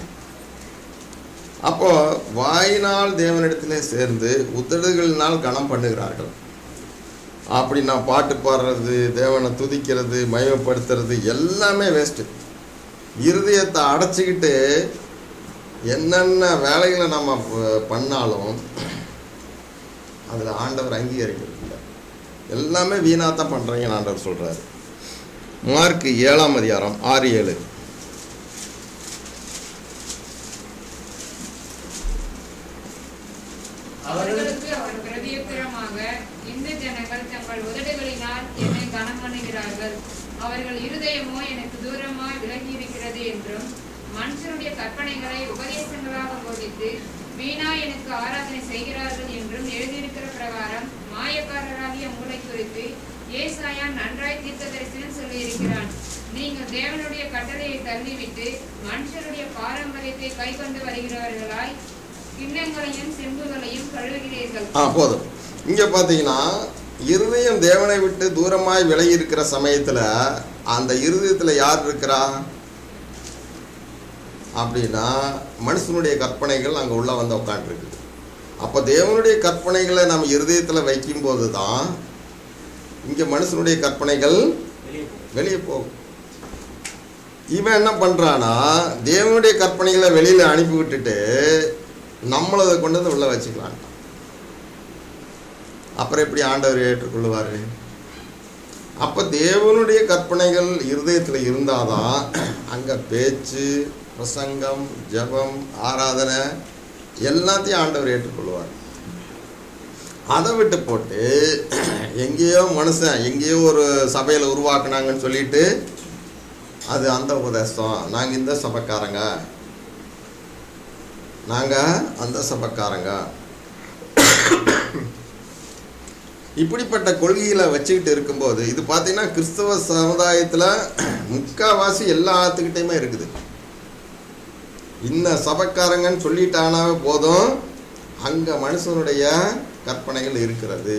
அப்போ வாயினால் தேவனிடத்திலே சேர்ந்து உதடுகளினால் கனம் பண்ணுகிறார்கள் அப்படி நான் பாட்டு பாடுறது தேவனை துதிக்கிறது மயமப்படுத்துறது எல்லாமே வேஸ்ட்டு இருதயத்தை அடைச்சிக்கிட்டு என்னென்ன வேலைகளை நம்ம ப- பண்ணாலும் அதில் ஆண்டவர் அங்கீகரிக்கிறது இல்லை எல்லாமே வீணாக தான் பண்ணுறீங்கன்னு ஆண்டவர் சொல்கிறாரு மார்க் ஏழாம் அதிகாரம் ஆறு ஏழு அவர்கள் அவர்களுக்கு அவர் பிரதியுத்தரமாக இந்த ஜனங்கள் தங்கள் உதடுகளினால் என்னை கனம் பண்ணுகிறார்கள் அவர்கள் இருதயமோ எனக்கு தூரமாய் விலகி இருக்கிறது என்றும் மனுஷருடைய கற்பனைகளை உபதேசங்களாக போதித்து வீணா எனக்கு ஆராதனை செய்கிறார்கள் என்றும் எழுதியிருக்கிற பிரகாரம் மாயக்காரராகிய மூளை குறித்து ஏசாயா நன்றாய் தீர்க்க தரிசனம் சொல்லியிருக்கிறான் நீங்கள் தேவனுடைய கட்டளையை தள்ளிவிட்டு மனுஷருடைய பாரம்பரியத்தை கைக்கொண்டு வருகிறவர்களாய் கிண்ணங்களையும் செம்புகளையும் கழுவுகிறீர்கள் ஆ போதும் இங்கே பார்த்தீங்கன்னா இருதயம் தேவனை விட்டு தூரமாய் விலகி இருக்கிற சமயத்தில் அந்த இருதயத்தில் யார் இருக்கிறா அப்படின்னா மனுஷனுடைய கற்பனைகள் அங்கே உள்ள வந்து உட்காந்துருக்குது அப்போ தேவனுடைய கற்பனைகளை நம்ம இருதயத்தில் வைக்கும்போது தான் இங்கே மனுஷனுடைய கற்பனைகள் வெளியே போ. வெளியே போகும் இவன் என்ன பண்ணுறான்னா தேவனுடைய கற்பனைகளை வெளியில் அனுப்பி விட்டுட்டு நம்மளதை கொண்டு வந்து உள்ளே வச்சுக்கலாம் அப்புறம் எப்படி ஆண்டவர் ஏற்றுக்கொள்வார் அப்போ தேவனுடைய கற்பனைகள் இருதயத்தில் இருந்தாதான் அங்கே பேச்சு பிரசங்கம் ஜெபம் ஆராதனை எல்லாத்தையும் ஆண்டவர் ஏற்றுக்கொள்வார் அதை விட்டு போட்டு எங்கேயோ மனுஷன் எங்கேயோ ஒரு சபையில் உருவாக்குனாங்கன்னு சொல்லிட்டு அது அந்த உபதேசம் நாங்கள் இந்த சபைக்காரங்க நாங்கள் அந்த சபைக்காரங்க இப்படிப்பட்ட கொள்கைகளை வச்சுக்கிட்டு இருக்கும்போது இது பார்த்தீங்கன்னா கிறிஸ்தவ சமுதாயத்தில் முக்கால்வாசி எல்லா ஆத்துக்கிட்டையுமே இருக்குது இந்த சபைக்காரங்கன்னு சொல்லிட்டானாவே போதும் அங்கே மனுஷனுடைய கற்பனைகள் இருக்கிறது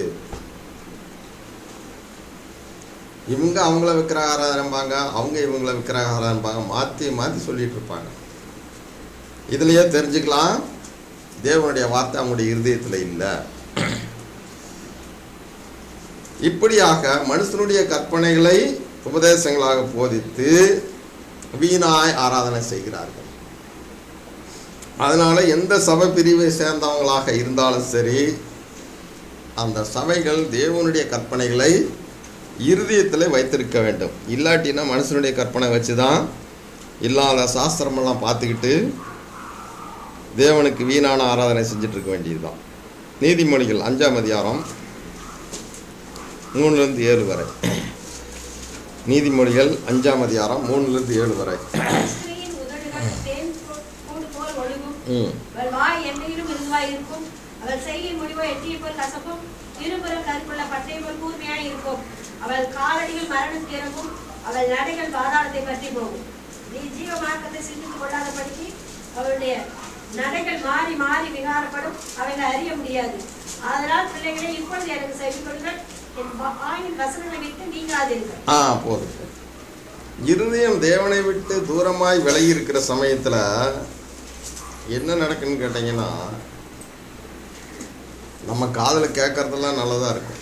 இவங்க அவங்கள விக்கிரக ஆராதனைப்பாங்க அவங்க இவங்கள விக்கிரக ஆராதனைப்பாங்க மாற்றி மாற்றி சொல்லிட்டு இருப்பாங்க இதுலயே தெரிஞ்சுக்கலாம் தேவனுடைய வார்த்தை அவங்களுடைய இருதயத்தில் இல்லை இப்படியாக மனுஷனுடைய கற்பனைகளை உபதேசங்களாக போதித்து வீணாய் ஆராதனை செய்கிறார்கள் அதனால எந்த சபை பிரிவை சேர்ந்தவங்களாக இருந்தாலும் சரி அந்த சபைகள் தேவனுடைய கற்பனைகளை இருதயத்தில் வைத்திருக்க வேண்டும் இல்லாட்டினா மனுஷனுடைய கற்பனை வச்சு தான் இல்லாத சாஸ்திரமெல்லாம் பார்த்துக்கிட்டு தேவனுக்கு வீணான ஆராதனை செஞ்சுட்டு இருக்க வேண்டியதுதான் நீதிமொழிகள் அஞ்சாம் அதிகாரம் மூணுலேருந்து ஏழு வரை நீதிமொழிகள் அஞ்சாம் அதிகாரம் மூணுலேருந்து ஏழு வரை ஸ்திரீயின் உதடுகள் தேன் கூ- கூடு போல் ஒழுகும் ம் அவள் வாய் எண்ணெயிலும் மிருதுவாய் இருக்கும் அவள் செய்யும் முடிவோ எட்டியை போல் கசப்பும் இருபுறம் கருப்புள்ள பட்டை போல் கூர்மையாய் இருக்கும் அவள் காலடிகள் மரணத்துக்கு இறங்கும் அவள் நடைகள் பாதாளத்தை பற்றி போகும் நீ ஜீவ மார்க்கத்தை சிந்தித்து கொள்ளாதபடிக்கு அவளுடைய நடைகள் மாறி மாறி விகாரப்படும் அவைகளை அறிய முடியாது அதனால் பிள்ளைகளே இப்பொழுது எனக்கு செவி கொடுங்கள் என் வா- வாயின் வசனங்களை விட்டு நீங்காதீர்கள் ஆ போதும் போதும். இருதயம் தேவனை விட்டு தூரமாய் விலகி இருக்கிற சமயத்தில் என்ன நடக்குன்னு கேட்டிங்கன்னா நம்ம காதில் கேட்கறதெல்லாம் நல்லதாக இருக்கும்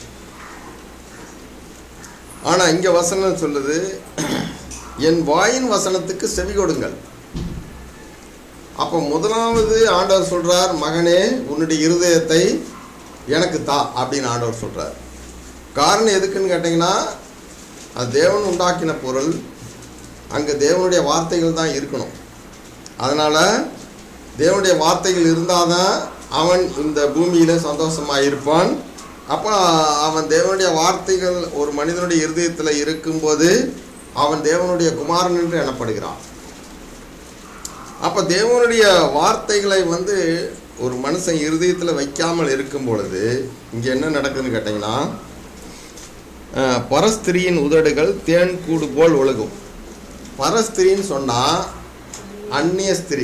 ஆனால் இங்கே வசனம் சொல்லுது என் வாயின் வசனத்துக்கு செவி கொடுங்கள் அப்போ முதலாவது ஆண்டவர் சொல்றார் மகனே உன்னுடைய இருதயத்தை எனக்கு தா அப்படின்னு ஆண்டவர் சொல்றார் காரணம் எதுக்குன்னு கேட்டிங்கன்னா அது தேவன் உண்டாக்கின பொருள் அங்கே தேவனுடைய வார்த்தைகள் தான் இருக்கணும் அதனால் தேவனுடைய வார்த்தைகள் இருந்தால் தான் அவன் இந்த பூமியில் சந்தோஷமாக இருப்பான் அப்போ அவன் தேவனுடைய வார்த்தைகள் ஒரு மனிதனுடைய இருதயத்தில் இருக்கும்போது அவன் தேவனுடைய குமாரன் என்று எண்ணப்படுகிறான் அப்போ தேவனுடைய வார்த்தைகளை வந்து ஒரு மனுஷன் இருதயத்தில் வைக்காமல் இருக்கும் பொழுது இங்கே என்ன நடக்குதுன்னு கேட்டிங்கன்னா அஹ், பரஸ்திரியின் உதடுகள் தேன் கூடு போல் ஒழுகும் பரஸ்திரின்னு சொன்னால் அந்நிய ஸ்திரீ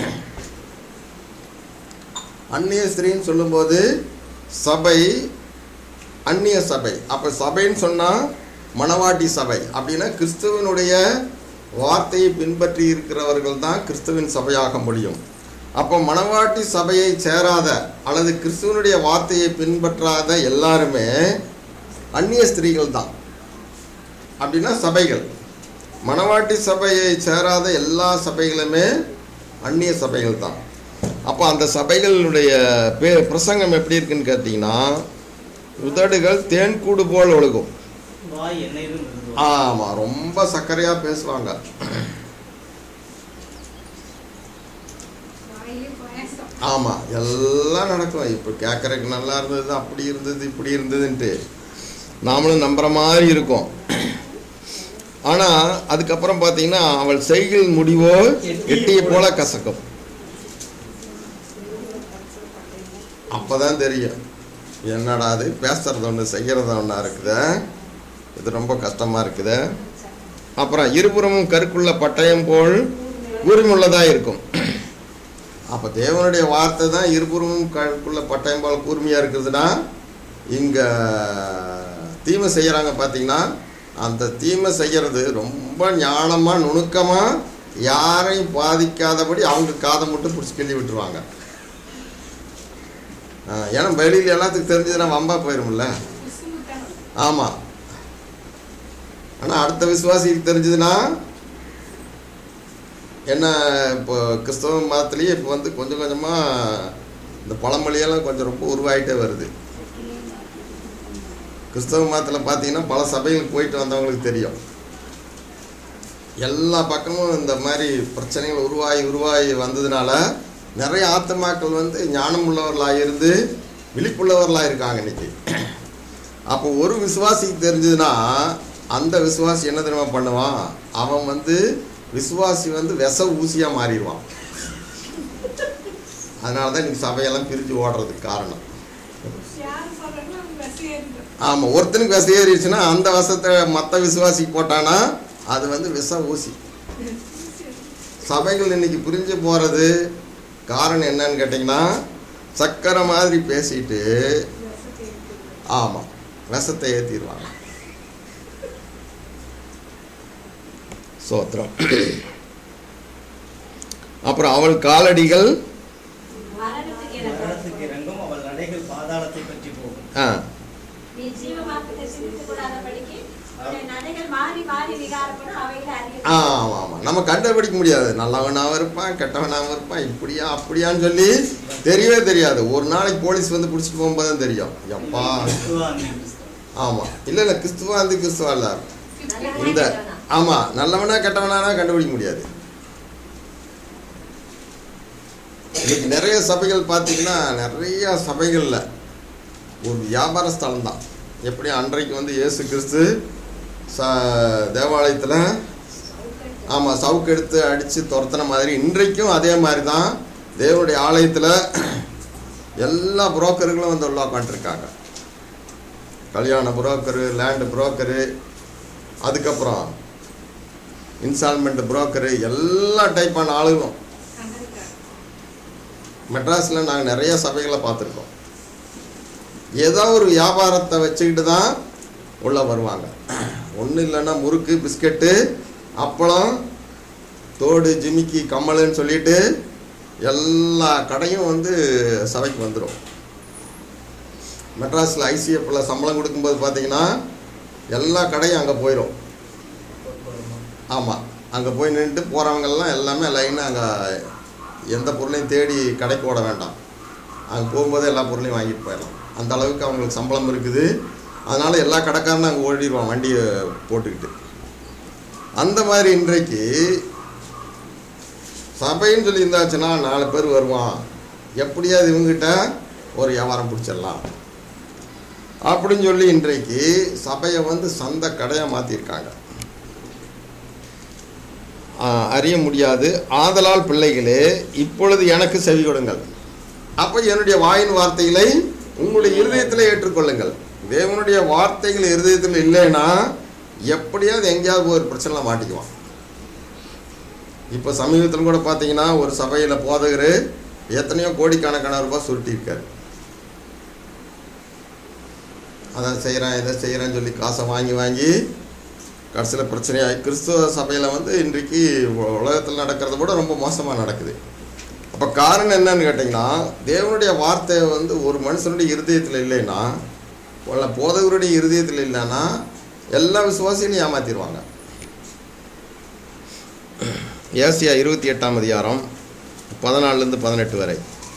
அந்நிய ஸ்திரீன்னு சொல்லும்போது சபை அந்நிய சபை அப்போ சபைன்னு சொன்னால் மணவாட்டி சபை அப்படின்னா கிறிஸ்துவனுடைய வார்த்தையை பின்பற்றி இருக்கிறவர்கள் தான் கிறிஸ்துவின் சபையாக முடியும் அப்போ மணவாட்டி சபையை சேராத அல்லது கிறிஸ்துவனுடைய வார்த்தையை பின்பற்றாத எல்லாருமே அந்நிய ஸ்திரீகள் தான் அப்படின்னா சபைகள் மணவாட்டி சபையை சேராத எல்லா சபைகளுமே அந்நிய சபைகள் தான் அப்போ அந்த சபைகளுடைய பே பிரசங்கம் எப்படி இருக்குன்னு கேட்டிங்கன்னா உதடுகள் தேன்கூடு போல் ஒழுகும் வாய் எண்ணெயிலும் மிருதுவாய். ஆமாம் ரொம்ப சர்க்கரையாக பேசுவாங்க வாயிலே பாயாசம் ஆமாம் எல்லாம் நடக்கும் இப்போ கேட்குறதுக்கு நல்லா இருந்தது அப்படி இருந்தது இப்படி இருந்ததுன்ட்டு நாமளும் நம்புற மாதிரி இருக்கும் ஆனால் அதுக்கப்புறம் பார்த்தீங்கன்னா அவள் செய்கில் முடிவோ எட்டியை போல கசக்கும் அப்பதான் தெரியும் என்னடா அது பேசுறது ஒன்று செய்கிறது ஒன்றா இருக்குது இது ரொம்ப கஷ்டமாக இருக்குது அப்புறம் இருபுறமும் கருக்குள்ள பட்டயம் போல் கூர்மையுள்ளதாக இருக்கும் அப்போ தேவனுடைய வார்த்தை தான் இருபுறமும் கருக்குள்ள பட்டயம் போல் கூர்மையாக இருக்குதுன்னா இங்கே தீமை செய்கிறாங்க பார்த்தீங்கன்னா அந்த தீமை செய்கிறது ரொம்ப ஞானமாக நுணுக்கமாக யாரையும் பாதிக்காதபடி அவங்க காதை மட்டும் பிடிச்சி கிள்ளி விட்டுருவாங்க ஆ, ஏன்னா வெளியில் எல்லாத்துக்கும் தெரிஞ்சதுன்னா வம்பா போயிரும்ல ஆமாம் ஆனால் அடுத்த விசுவாசிக்கு தெரிஞ்சதுன்னா என்ன இப்போ கிறிஸ்தவ மதத்துலேயே இப்போ வந்து கொஞ்சம் கொஞ்சமாக இந்த பழமொழியெல்லாம் கொஞ்சம் ரொம்ப உருவாயிட்டே வருது கிறிஸ்தவ மதத்தில் பார்த்தீங்கன்னா பல சபைகளுக்கு போயிட்டு வந்தவங்களுக்கு தெரியும் எல்லா பக்கமும் இந்த மாதிரி பிரச்சனைகள் உருவாகி உருவாகி வந்ததுனால நிறைய ஆத்மாக்கள் வந்து ஞானம் உள்ளவர்களாக இருந்து விழிப்புள்ளவர்களாக இருக்காங்க இன்னைக்கு அப்போ ஒரு விசுவாசிக்கு தெரிஞ்சதுன்னா அந்த விசுவாசி என்ன தெரியுமா பண்ணுவான் அவன் வந்து விசுவாசி வந்து விச ஊசியாக மாறிடுவான் அதனால தான் இன்னைக்கு சபையெல்லாம் பிரிஞ்சு ஓடுறதுக்கு காரணம் யார் சொல்றாங்களோ அவங்க வசதி ஆமாம் ஒருத்தனுக்கு விச ஏறிடுச்சுன்னா அந்த விஷத்தை மற்ற விசுவாசிக்கு போட்டானா அது வந்து விஷ ஊசி சபைகள் இன்னைக்கு பிரிஞ்சு போகிறது காரணம் என்னன்னு கேட்டிங்கன்னா சக்கரை மாதிரி பேசிட்டு ஆமாம் விஷத்தை ஏற்றிடுவாங்க சோத்திரம் அப்புறம் அவள் காலடிகள் மரணத்துக்கு எனக்கு மரணத்துக்கு இறங்கும் அவள் நடைகள் பாதாளத்தை பற்றி போகும் ஆ நீ ஜீவவாக்கத்தை சிந்தித்துக் கொள்ளாதபடிக்கு உன்னுடைய நடைகள் மாறி மாறி விகாரப்படும் அவைகளை அறிய ஆ ஆமாம் ஆமாம் நம்ம கண்டுபிடிக்க முடியாது நல்லவனாகவும் இருப்பான் கெட்டவனாகவும் இருப்பான் இப்படியா அப்படியான்னு சொல்லி தெரியவே தெரியாது ஒரு நாளைக்கு போலீஸ் வந்து பிடிச்சிட்டு போகும்போது தான் தெரியும் எப்பா கிறிஸ்துவா அந்தி கிறிஸ்துவ. ஆமாம் இல்லை இல்லை கிறிஸ்துவா அந்த கிறிஸ்துவா இல்லை இந்த ஆமாம் நல்லவனா கெட்டவனானா கண்டுபிடிக்க முடியாது இன்னைக்கு நிறைய சபைகள் பார்த்தீங்கன்னா நிறைய சபைகளில் ஒரு வியாபார ஸ்தலம் தான் எப்படி அன்றைக்கு வந்து இயேசு கிறிஸ்து ச தேவாலயத்தில் ஆமாம் சவுக்கு எடுத்து அடித்து துரத்துன மாதிரி இன்றைக்கும் அதே மாதிரி தான் தேவனுடைய ஆலயத்தில் எல்லா புரோக்கர்களும் வந்து உள்ள உட்காந்துருக்காங்க கல்யாண புரோக்கரு லேண்டு புரோக்கரு அதுக்கப்புறம் இன்ஸ்டால்மெண்ட் புரோக்கரு எல்லா டைப்பான ஆளுகளும் மெட்ராஸில் நாங்கள் நிறைய சபைகளை பார்த்துருக்கோம் ஏதோ ஒரு வியாபாரத்தை வச்சுக்கிட்டு தான் உள்ளே வருவாங்க ஒன்றும் இல்லைன்னா முறுக்கு பிஸ்கட்டு அப்பளம் தோடு ஜிமிக்கி கம்மலுன்னு சொல்லிட்டு எல்லா கடையும் வந்து சபைக்கு வந்துடும் மெட்ராஸில் ஐசிஎஃப்பில் சம்பளம் கொடுக்கும்போது பார்த்தீங்கன்னா எல்லா கடையும் அங்கே போயிடும் ஆமாம் அங்கே போய் நின்றுட்டு போகிறவங்கெல்லாம் எல்லாமே லைனாக அங்கே எந்த பொருளையும் தேடி கடைக்கு ஓட வேண்டாம் அங்கே போகும்போதே எல்லா பொருளையும் வாங்கிட்டு போயிடலாம் அந்த அளவுக்கு அவங்களுக்கு சம்பளம் இருக்குது அதனால் எல்லா கடைக்காரனும் அங்கே ஓடிடுவான் வண்டியை போட்டுக்கிட்டு அந்த மாதிரி இன்றைக்கு சபைன்னு சொல்லி இருந்தாச்சுன்னா நாலு பேர் வருவான் எப்படியாவது இவங்ககிட்ட ஒரு வியாபாரம் பிடிச்சிடலாம் அப்படின்னு சொல்லி இன்றைக்கு சபையை வந்து சந்த கடையாக மாற்றிருக்காங்க அறிய முடியாது ஆதலால் பிள்ளைகளே இப்பொழுது எனக்கு செவி கொடுங்கள் அப்போ என்னுடைய வாயின் வார்த்தைகளை உங்களுடைய இருதயத்தில் ஏற்றுக்கொள்ளுங்கள் தேவனுடைய வார்த்தைகள் இருதயத்தில் இல்லைன்னா எப்படியாவது எங்கேயாவது ஒரு பிரச்சனை மாட்டிக்குவான் இப்போ சமீபத்தில் கூட பார்த்தீங்கன்னா ஒரு சபையில் போதகர் எத்தனையோ கோடிக்கணக்கான ரூபாய் சுருட்டியிருக்காரு அதை செய்கிறேன் இதை செய்கிறேன்னு சொல்லி காசை வாங்கி வாங்கி கடைசியில் பிரச்சனையாகி கிறிஸ்துவ சபையில் வந்து இன்றைக்கு உலகத்தில் நடக்கிறத விட ரொம்ப மோசமாக நடக்குது அப்போ காரணம் என்னன்னு கேட்டிங்கன்னா தேவனுடைய வார்த்தை வந்து ஒரு மனுஷனுடைய இருதயத்தில் இல்லைன்னா இல்லை போதகருடைய இருதயத்தில் இல்லைன்னா எல்லா விசுவாசிகளையும் ஏமாத்திடுவாங்க ஏசியா இருபத்தி எட்டாம் அதிகாரம் பதினாலுலேருந்து பதினெட்டு வரை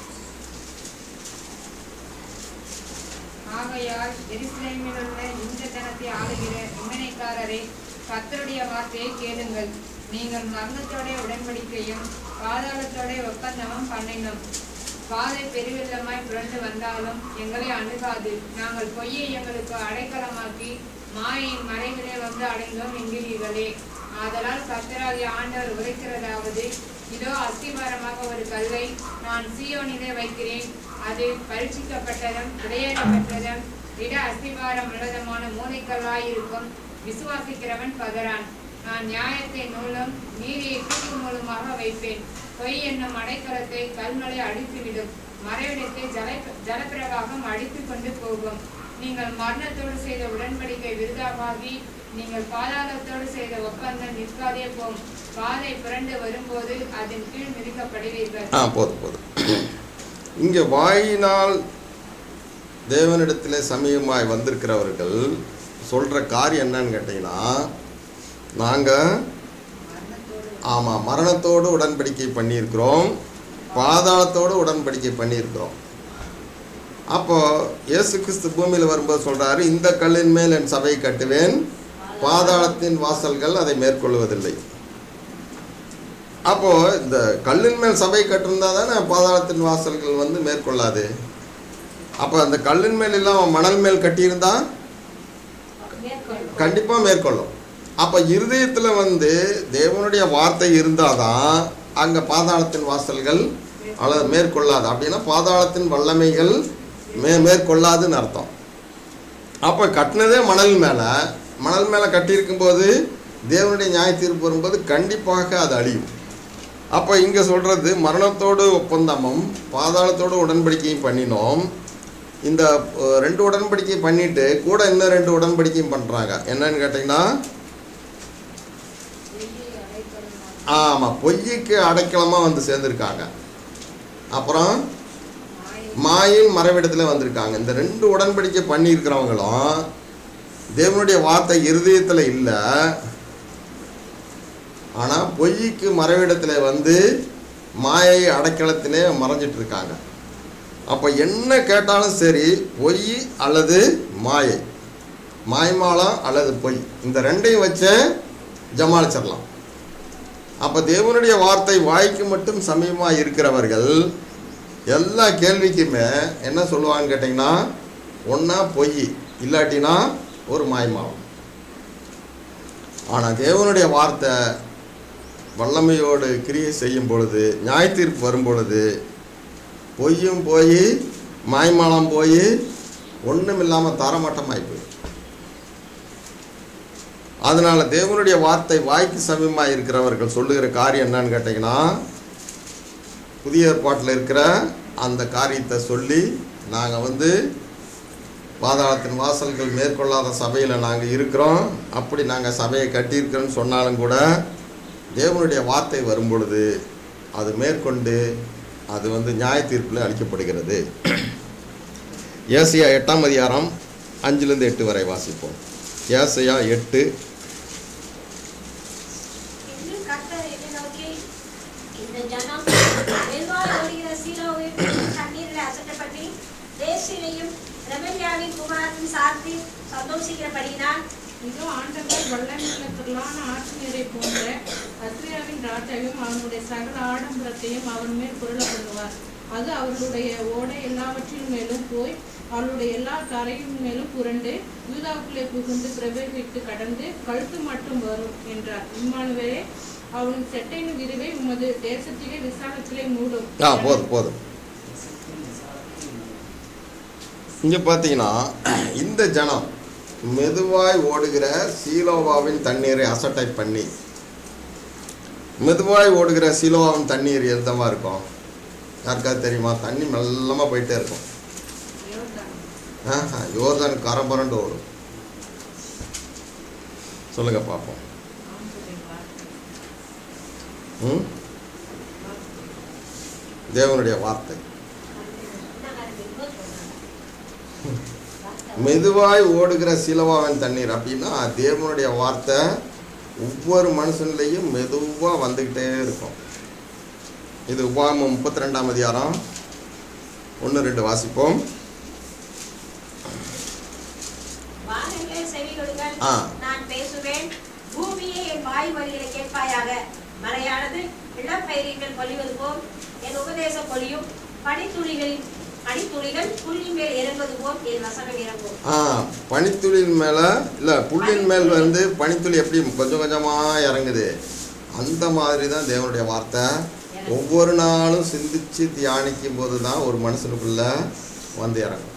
ஆகையால் எருசலேமில் உள்ள இந்த தனத்தை ஆளுகிற இம்மனைக்காரரே கர்த்தருடைய வார்த்தையை கேளுங்கள் நீங்கள் மரணத்தோட உடன்படிக்கையும் பாதாளத்தோட ஒப்பந்தமும் பண்ணினோம் பாதை பெருவெள்ளமாய் புரண்டு வந்தாலும் எங்களை அணுகாது நாங்கள் பொய்யை எங்களுக்கு அடைக்கலமாக்கி மாயின் மறைகளே வந்து அடைந்தோம் என்கிறீர்களே ஆதலால் கர்த்தராகிய ஆண்டவர் உரைக்கிறதாவது இதோ அஸ்திபாரமாக ஒரு கல்லை நான் சீயோனிலே வைக்கிறேன் அது பரீட்சிக்கப்பட்டதும் விளையாடப்பட்டதும் இட அஸ்திபாரம் உள்ளதுமான மூளைக்கல்லாயிருக்கும் விசுவாசிக்கிறவன் பதறான் நான் நியாயத்தை நூலும் நீதியை தூக்கு மூலமாக வைப்பேன் பொய் என்னும் அடைக்கலத்தை கல்மலை அடித்துவிடும் மறைவிடத்தை ஜல ஜலப்பிரவாகம் அடித்து கொண்டு போகும் நீங்கள் மரணத்தோடு செய்த உடன்படிக்கை விருதாவாகி நீங்கள் பாதாளத்தோடு செய்த ஒப்பந்தம் நிற்காதே போம் பாதை புரண்டு வரும்போது அதன் கீழ் மிதிக்கப்படுவீர்கள் ஆ போதும் போதும் இங்கே வாயினால் தேவனிடத்தில் சமீபமாய் வந்திருக்கிறவர்கள் சொல்கிற காரியம் என்னன்னு கேட்டிங்கன்னா நாங்கள் ஆமாம் மரணத்தோடு உடன்படிக்கை பண்ணியிருக்கிறோம் பாதாளத்தோடு உடன்படிக்கை பண்ணியிருக்கிறோம் அப்போ இயேசு கிறிஸ்து பூமியில் வரும்போது சொல்றாரு இந்த கல்லின் மேல் என் சபையை கட்டுவேன் பாதாளத்தின் வாசல்கள் அதை மேற்கொள்வதில்லை அப்போ இந்த கல்லின் மேல் சபை கட்டிருந்தா தானே பாதாளத்தின் வாசல்கள் வந்து மேற்கொள்ளாது அப்போ அந்த கல்லின் மேல் இல்லாமல் மணல் மேல் கட்டியிருந்தா மேற்கொள்ளும் கண்டிப்பாக மேற்கொள்ளும் அப்போ இருதயத்தில் வந்து தேவனுடைய வார்த்தை இருந்தால் தான் அங்கே பாதாளத்தின் வாசல்கள் அல்லது மேற்கொள்ளாது அப்படின்னா பாதாளத்தின் வல்லமைகள் மே மேற்கொள்ளாதுன்னு அர்த்தம் அப்போ கட்டினதே மணல் மேலே மணல் மேலே கட்டியிருக்கும்போது தேவனுடைய நியாய தீர்ப்பு வரும்போது கண்டிப்பாக அது அழியும் அப்போ இங்கே சொல்கிறது மரணத்தோடு ஒப்பந்தமும் பாதாளத்தோடு உடன்படிக்கையும் பண்ணினோம் இந்த அஹ், ரெண்டு உடன்படிக்கை பண்ணிட்டு கூட இன்னும் ரெண்டு உடன்படிக்கையும் பண்ணுறாங்க என்னன்னு கேட்டிங்கன்னா ஆமாம் பொய்யுக்கு அடைக்கலமாக வந்து சேர்ந்துருக்காங்க அப்புறம் மாயின் மறைவிடத்தில் வந்திருக்காங்க இந்த ரெண்டு உடன்படிக்கை பண்ணியிருக்கிறவங்களும் தேவனுடைய வார்த்தை இருதயத்தில் இல்லை ஆனால் பொய்க்கு மறைவிடத்தில் வந்து மாயை அடைக்கலத்திலே மறைஞ்சிட்டு இருக்காங்க அப்போ என்ன கேட்டாலும் சரி பொய் அல்லது மாயை மாய்மாலம் அல்லது பொய் இந்த ரெண்டையும் வச்சு ஜமாளிச்சிடலாம் அப்போ தேவனுடைய வார்த்தை வாய்க்கு மட்டும் சமயமாக இருக்கிறவர்கள் எல்லா கேள்விக்குமே என்ன சொல்லுவாங்கன்னு கேட்டிங்கன்னா ஒன்றா பொய் இல்லாட்டினா ஒரு மாய்மாலம் ஆனால் தேவனுடைய வார்த்தை வல்லமையோடு கிரியை செய்யும் பொழுது நியாயத்தீர்ப்பு வரும் பொழுது பொய்யும் போய் மாய்மாலம் போய் ஒன்றும் இல்லாமல் தரமட்டமாகி போய் அதனால தேவனுடைய வார்த்தை வாய்க்கு சமயமாக இருக்கிறவர்கள் சொல்லுகிற காரியம் என்னன்னு கேட்டிங்கன்னா புதிய ஏற்பாட்டில் இருக்கிற அந்த காரியத்தை சொல்லி நாங்கள் வந்து பாதாளத்தின் வாசல்கள் மேற்கொள்ளாத சபையில் நாங்கள் இருக்கிறோம் அப்படி நாங்கள் சபையை கட்டியிருக்கிறோன்னு சொன்னாலும் கூட தேவனுடைய வார்த்தை வரும் பொழுது அது மேற்கொண்டு அது வந்து நியாய தீர்ப்பில் அளிக்கப்படுகிறது ஏசியா எட்டாம் அதிகாரம் அஞ்சுலேருந்து எட்டு வரை வாசிப்போம் ஏசையா எட்டு இன்னும் கர்த்தர் என்னை நோக்கி, இந்த ஜனம் வெண்வாய் ஓடுகிற சீலோவின் தண்ணீரில் அசட்டப்பட்டு, தேசீனையும் ரெமல்யாவின் குமாரத்தின் சார்த்தி சந்தோஷிக்கிறபடியினால் இதோ ஆண்டவர் வல்லமையுள்ள திரளான ஆற்று நீரை போன்ற அத்ரியாவின் ராஜாவையும் அவனுடைய சகல ஆடம்பரத்தையும் அவன் மேல் புரள பண்ணுவார் அது அவர்களுடைய ஓடை எல்லாவற்றின் மேலும் போய் அவளுடைய எல்லா கரையின் மேலும் புரண்டு யூதாவுக்குள்ளே புகுந்து பிரவேசித்து கடந்து கழுத்து மட்டும் வரும் என்றார் இம்மானுவே அவன் செட்டையின் விரிவை உமது தேசத்திலே விசாலத்திலே மூடும் ஆ போதும் போதும் இங்கே பார்த்தீங்கன்னா இந்த ஜனம் மெதுவாய் ஓடுகிற சீலோவாவின் தண்ணீரை அசட்டை பண்ணி மெதுவாய் ஓடுகிற சீலோவாவின் தண்ணீர் எந்தமா இருக்கும் யாருக்காவது தெரியுமா தண்ணி மெல்லமாக போயிட்டே இருக்கும் யோர்தான். ஆஹா யோர்தான் கரம்பரண்டு ஓடும் சொல்லுங்க பார்ப்போம் ஆண்டவருடைய வார்த்தை. ம் தேவனுடைய வார்த்தை மெதுவாய் ஓடுகிற சிலவாவின் தண்ணீர் அப்படின்னா தேவனுடைய வார்த்தை ஒவ்வொரு மனுஷன்லையும் மெதுவாக வந்துக்கிட்டே இருக்கும் இது உபாமம் முப்பத்தி ரெண்டாம் அதிகாரம் ஒன்று ரெண்டு வாசிப்போம் வானங்களே செவி கொடுங்கள் ஆ. நான் பேசுவேன் பூமியே என் வாய் வழிகளை கேட்பாயாக மழையானது இளப்பயிர்கள் பொழிவது போல் என் உபதேசம் பொழியும் பனித்துளிகளின் பனித்துளிகள் புள்ளின் மேல் இறங்குவது போல் என் வசனம் இறங்கும் ஆ பனித்துளியின் மேலே இல்லை புல்லின் மேல் வந்து பனித்துளி எப்படி கொஞ்சம் கொஞ்சமாக இறங்குது அந்த மாதிரி தான் தேவனுடைய வார்த்தை ஒவ்வொரு நாளும் சிந்திச்சு தியானிக்கும் போது தான் ஒரு மனுஷனுக்குள்ள வந்து இறங்கும்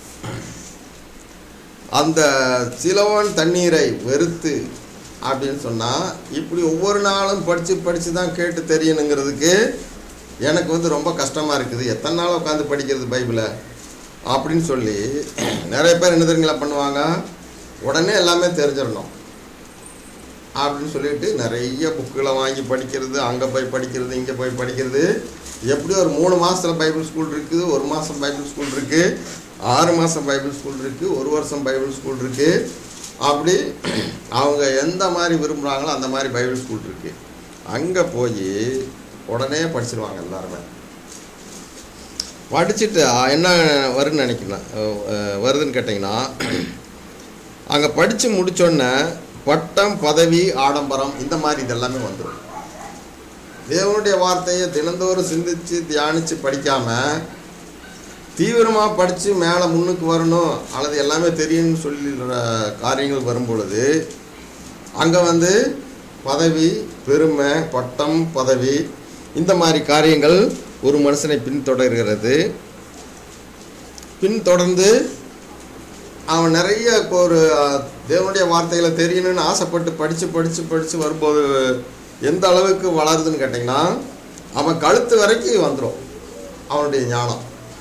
அந்த சிலவன் தண்ணீரை வெறுத்து அப்படின்னு சொன்னால் இப்படி ஒவ்வொரு நாளும் படித்து படித்து தான் கேட்டு தெரியணுங்கிறதுக்கு எனக்கு வந்து ரொம்ப கஷ்டமாக இருக்குது எத்தனை நாள் உட்காந்து படிக்கிறது பைபிளை அப்படின்னு சொல்லி நிறைய பேர் என்ன தெரியுங்களா பண்ணுவாங்க உடனே எல்லாமே தெரிஞ்சிடணும் அப்படின்னு சொல்லிட்டு நிறைய புக்குகளை வாங்கி படிக்கிறது அங்கே போய் படிக்கிறது இங்கே போய் படிக்கிறது எப்படி ஒரு மூணு மாதத்தில் பைபிள் ஸ்கூல் இருக்குது ஒரு மாதம் பைபிள் ஸ்கூல் இருக்குது ஆறு மாதம் பைபிள் ஸ்கூல் இருக்குது ஒரு வருஷம் பைபிள் ஸ்கூல் இருக்குது அப்படி அவங்க எந்த மாதிரி விரும்புகிறாங்களோ அந்த மாதிரி பைபிள் ஸ்கூல் இருக்குது அங்கே போய் உடனே படிச்சிருவாங்க எல்லாருமே படிச்சுட்டு ஆ, என்ன வருதுன்னு நினைக்கிறேன் அஹ், வருதுன்னு கேட்டிங்கன்னா அங்கே படித்து முடிச்சோடனே பட்டம் பதவி ஆடம்பரம் இந்த மாதிரி இதெல்லாமே வந்துடும் தேவனுடைய வார்த்தையை தினந்தோறும் சிந்திச்சு தியானித்து படிக்காமல் தீவிரமாக படித்து மேலே முன்னுக்கு வரணும் அல்லது எல்லாமே தெரியும்னு சொல்லிடுற காரியங்கள் வரும் பொழுது அங்கே வந்து பதவி பெருமை பட்டம் பதவி இந்த மாதிரி காரியங்கள் ஒரு மனுஷனை பின்தொடர்கிறது பின்தொடர்ந்து அவன் நிறைய இப்போ ஒரு அஹ், தேவனுடைய வார்த்தைகளை தெரியணும்னு ஆசைப்பட்டு படித்து படித்து படித்து வரும்போது எந்த அளவுக்கு வளருதுன்னு கேட்டிங்கன்னா அவன் கழுத்து வரைக்கும் வந்துடும் அவனுடைய ஞானம்